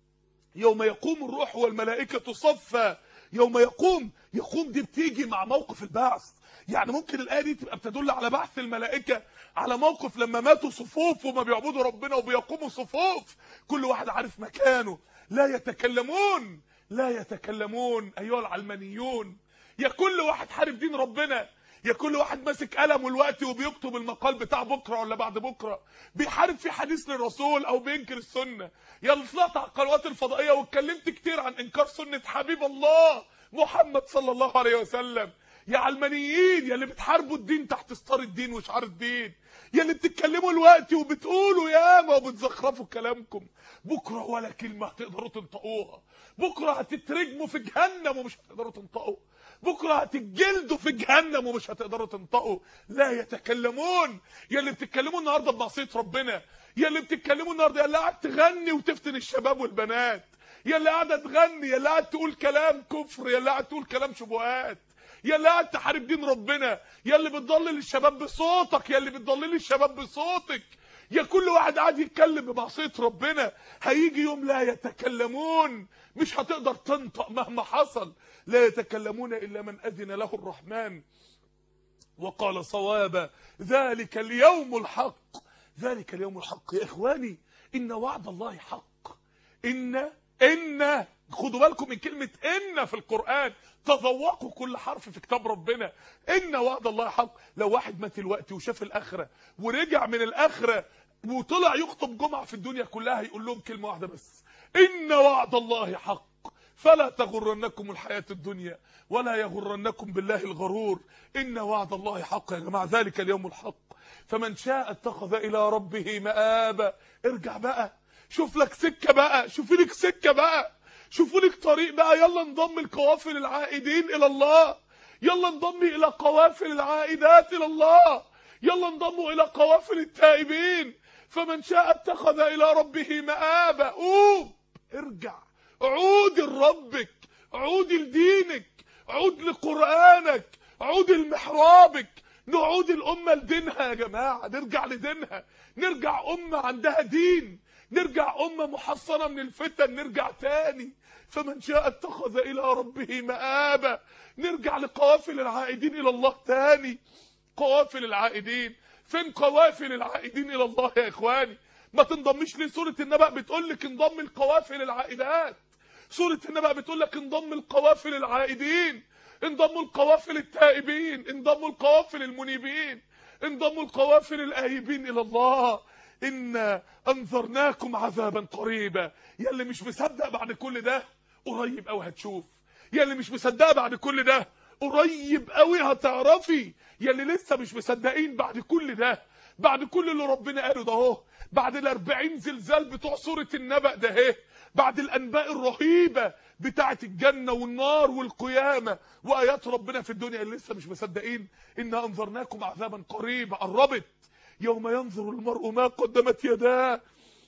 يوم يقوم الروح والملائكة صفا يوم يقوم يقوم دي بتيجي مع موقف البعث يعني ممكن الآية دي تبقى بتدل على بعث الملائكة على موقف لما ماتوا صفوف وما بيعبدوا ربنا وبيقوموا صفوف كل واحد عارف مكانه لا يتكلمون لا يتكلمون أيها العلمانيون يا كل واحد حارب دين ربنا يا كل واحد ماسك قلم والوقت وبيكتب المقال بتاع بكره ولا بعد بكره بيحارب في حديث للرسول او بينكر السنه يا اللي طلعت على القنوات الفضائيه واتكلمت كتير عن انكار سنه حبيب الله محمد صلى الله عليه وسلم يا علمانيين يا اللي بتحاربوا الدين تحت ستار الدين وشعار الدين يا اللي بتتكلموا الوقت وبتقولوا ياما وبتزخرفوا كلامكم بكره ولا كلمه هتقدروا تنطقوها بكره هتترجموا في جهنم ومش هتقدروا تنطقوا بكره هتتجلدوا في جهنم ومش هتقدروا تنطقوا لا يتكلمون يا اللي بتتكلموا النهارده بمعصيه ربنا يا اللي بتتكلموا النهارده يا اللي قاعد تغني وتفتن الشباب والبنات يا اللي قاعده تغني يا اللي قاعد تقول كلام كفر يا اللي قاعد تقول كلام شبهات يا اللي قاعد تحارب دين ربنا يا اللي بتضلل الشباب بصوتك يا اللي بتضلل الشباب بصوتك يا كل واحد قاعد يتكلم بمعصيه ربنا هيجي يوم لا يتكلمون مش هتقدر تنطق مهما حصل لا يتكلمون الا من اذن له الرحمن وقال صوابا ذلك اليوم الحق ذلك اليوم الحق يا اخواني ان وعد الله حق ان ان خدوا بالكم من كلمة إن في القرآن تذوقوا كل حرف في كتاب ربنا إن وعد الله حق لو واحد مات الوقت وشاف الآخرة ورجع من الآخرة وطلع يخطب جمعة في الدنيا كلها يقول لهم كلمة واحدة بس إن وعد الله حق فلا تغرنكم الحياة الدنيا ولا يغرنكم بالله الغرور إن وعد الله حق يا جماعة ذلك اليوم الحق فمن شاء اتخذ إلى ربه مآبا ارجع بقى شوف لك سكة بقى شوف لك سكة بقى شوفوا لك طريق بقى يلا انضم القوافل العائدين الى الله يلا انضمي الى قوافل العائدات الى الله يلا انضموا الى قوافل التائبين فمن شاء اتخذ الى ربه مآبا قوم ارجع عود لربك عود لدينك عود لقرآنك عود لمحرابك نعود الأمة لدينها يا جماعة نرجع لدينها نرجع أمة عندها دين نرجع أمة محصنة من الفتن نرجع تاني فمن شاء اتخذ إلى ربه مآبا نرجع لقوافل العائدين إلى الله تاني قوافل العائدين فين قوافل العائدين إلى الله يا إخواني ما تنضمش ليه سورة النبأ بتقول لك انضم القوافل العائدات سورة النبأ بتقول لك انضم القوافل العائدين انضموا القوافل التائبين انضموا القوافل المنيبين انضموا القوافل الآيبين إلى الله إنا أنذرناكم عذابا قريبا يا اللي مش مصدق بعد كل ده قريب قوي هتشوف يا اللي مش مصدقه بعد كل ده قريب قوي هتعرفي يا اللي لسه مش مصدقين بعد كل ده بعد كل اللي ربنا قاله ده اهو بعد الأربعين زلزال بتوع سورة النبأ ده اهي بعد الأنباء الرهيبة بتاعة الجنة والنار والقيامة وآيات ربنا في الدنيا اللي لسه مش مصدقين إنا أنذرناكم عذابا قريبا قربت يوم ينظر المرء ما قدمت يداه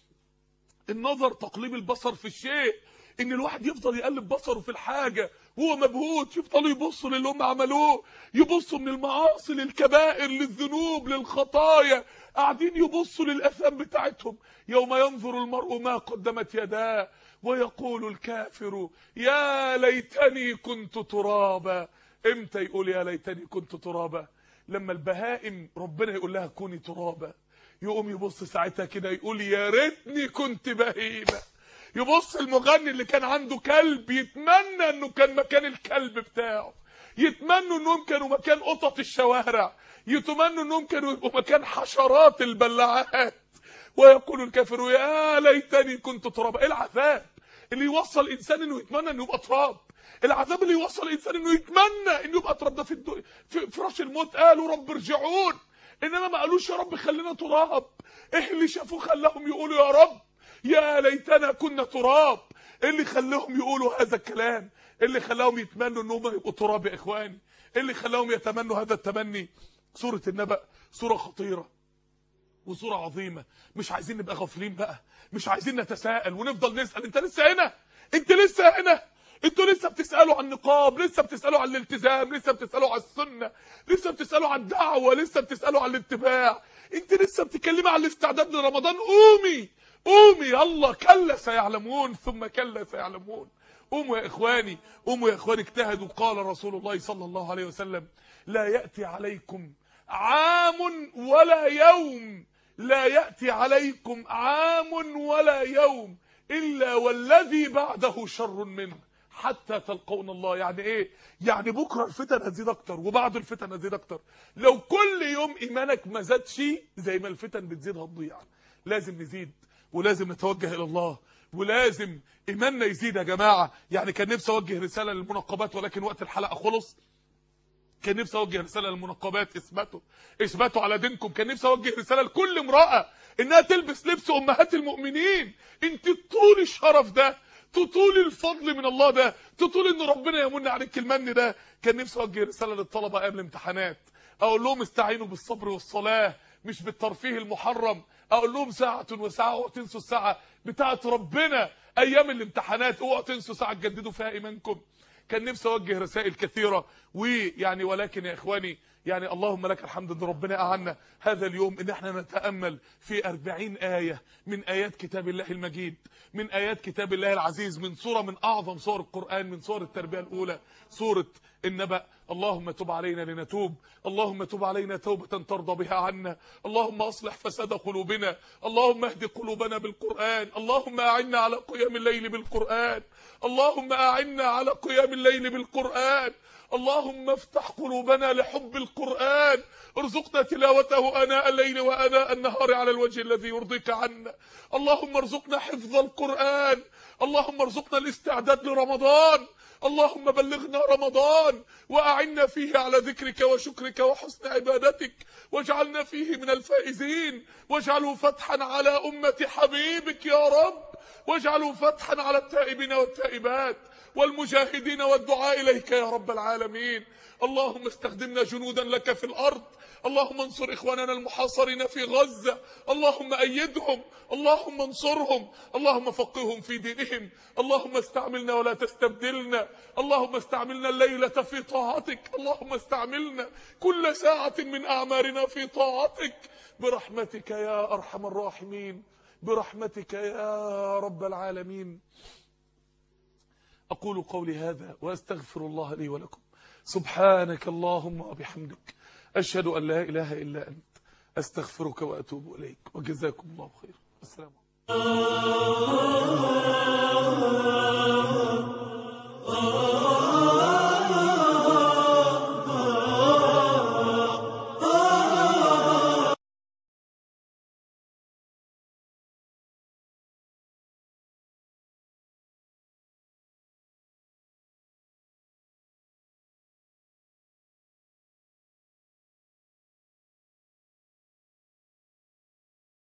النظر تقليب البصر في الشيء ان الواحد يفضل يقلب بصره في الحاجة وهو مبهوت يفضلوا يبصوا للي هم عملوه يبصوا من المعاصي للكبائر للذنوب للخطايا قاعدين يبصوا للأثام بتاعتهم يوم ينظر المرء ما قدمت يداه ويقول الكافر يا ليتني كنت ترابا امتى يقول يا ليتني كنت ترابا لما البهائم ربنا يقول لها كوني ترابا يقوم يبص ساعتها كده يقول يا ريتني كنت بهيمه يبص المغني اللي كان عنده كلب يتمنى انه كان مكان الكلب بتاعه يتمنوا انهم كانوا مكان قطط الشوارع يتمنوا انهم كانوا يبقوا مكان حشرات البلاعات ويقول الكافر يا ليتني كنت ترابا ايه العذاب اللي يوصل انسان انه يتمنى انه يبقى تراب العذاب اللي يوصل انسان انه يتمنى انه يبقى تراب ده في, الدو... في فراش الموت قالوا رب ارجعون انما ما قالوش يا رب خلينا تراب ايه اللي شافوه خلاهم يقولوا يا رب يا ليتنا كنا تراب ايه اللي خلاهم يقولوا هذا الكلام ايه اللي خلاهم يتمنوا ان هم يبقوا تراب يا اخواني ايه اللي خلاهم يتمنوا هذا التمني سوره النبأ سوره خطيره وصورة عظيمة مش عايزين نبقى غافلين بقى مش عايزين نتساءل ونفضل نسأل انت لسه هنا انت لسه هنا انتوا لسه بتسألوا عن النقاب لسه بتسألوا عن الالتزام لسه بتسألوا عن السنة لسه بتسألوا عن الدعوة لسه بتسألوا عن الاتباع انت لسه بتتكلمي عن الاستعداد لرمضان قومي قومي يلا كلا سيعلمون ثم كلا سيعلمون قوموا يا إخواني قوموا يا إخواني اجتهدوا قال رسول الله صلى الله عليه وسلم لا يأتي عليكم عام ولا يوم لا يأتي عليكم عام ولا يوم إلا والذي بعده شر منه حتى تلقون الله يعني ايه يعني بكره الفتن هتزيد اكتر وبعد الفتن هتزيد اكتر لو كل يوم ايمانك ما زادش زي ما الفتن بتزيد هتضيع لازم نزيد ولازم نتوجه الى الله ولازم ايماننا يزيد يا جماعه يعني كان نفسي اوجه رساله للمنقبات ولكن وقت الحلقه خلص كان نفسي اوجه رساله للمنقبات اثبتوا اثبتوا على دينكم كان نفسي اوجه رساله لكل امراه انها تلبس لبس امهات المؤمنين انت طول الشرف ده تطول الفضل من الله ده تطول ان ربنا يمن عليك المن ده كان نفسي اوجه رساله للطلبه قبل الامتحانات اقول لهم استعينوا بالصبر والصلاه مش بالترفيه المحرم اقول لهم ساعه وساعه اوعوا تنسوا الساعه بتاعه ربنا ايام الامتحانات اوعوا تنسوا ساعه تجددوا فيها ايمانكم كان نفسي اوجه رسائل كثيره ويعني ولكن يا اخواني يعني اللهم لك الحمد ان ربنا اعنا هذا اليوم ان احنا نتامل في 40 ايه من ايات كتاب الله المجيد من ايات كتاب الله العزيز من سوره من اعظم سور القران من سور التربيه الاولى سوره النبأ اللهم تب علينا لنتوب اللهم تب علينا توبة ترضى بها عنا اللهم أصلح فساد قلوبنا اللهم اهد قلوبنا بالقرآن اللهم أعنا على قيام الليل بالقرآن اللهم أعنا على قيام الليل بالقرآن اللهم افتح قلوبنا لحب القرآن ارزقنا تلاوته أناء الليل وأناء النهار على الوجه الذي يرضيك عنا اللهم ارزقنا حفظ القرآن اللهم ارزقنا الاستعداد لرمضان اللهم بلغنا رمضان وأعنا فيه على ذكرك وشكرك وحسن عبادتك واجعلنا فيه من الفائزين واجعله فتحا على أمة حبيبك يا رب واجعله فتحا على التائبين والتائبات والمجاهدين والدعاء إليك يا رب العالمين اللهم استخدمنا جنودا لك في الأرض اللهم انصر إخواننا المحاصرين في غزة اللهم أيدهم اللهم انصرهم اللهم فقههم في دينهم اللهم استعملنا ولا تستبدلنا اللهم استعملنا الليلة في طاعتك اللهم استعملنا كل ساعة من أعمارنا في طاعتك برحمتك يا أرحم الراحمين برحمتك يا رب العالمين أقول قولي هذا وأستغفر الله لي ولكم سبحانك اللهم وبحمدك أشهد أن لا إله إلا أنت أستغفرك وأتوب إليك وجزاكم الله خير السلام عليكم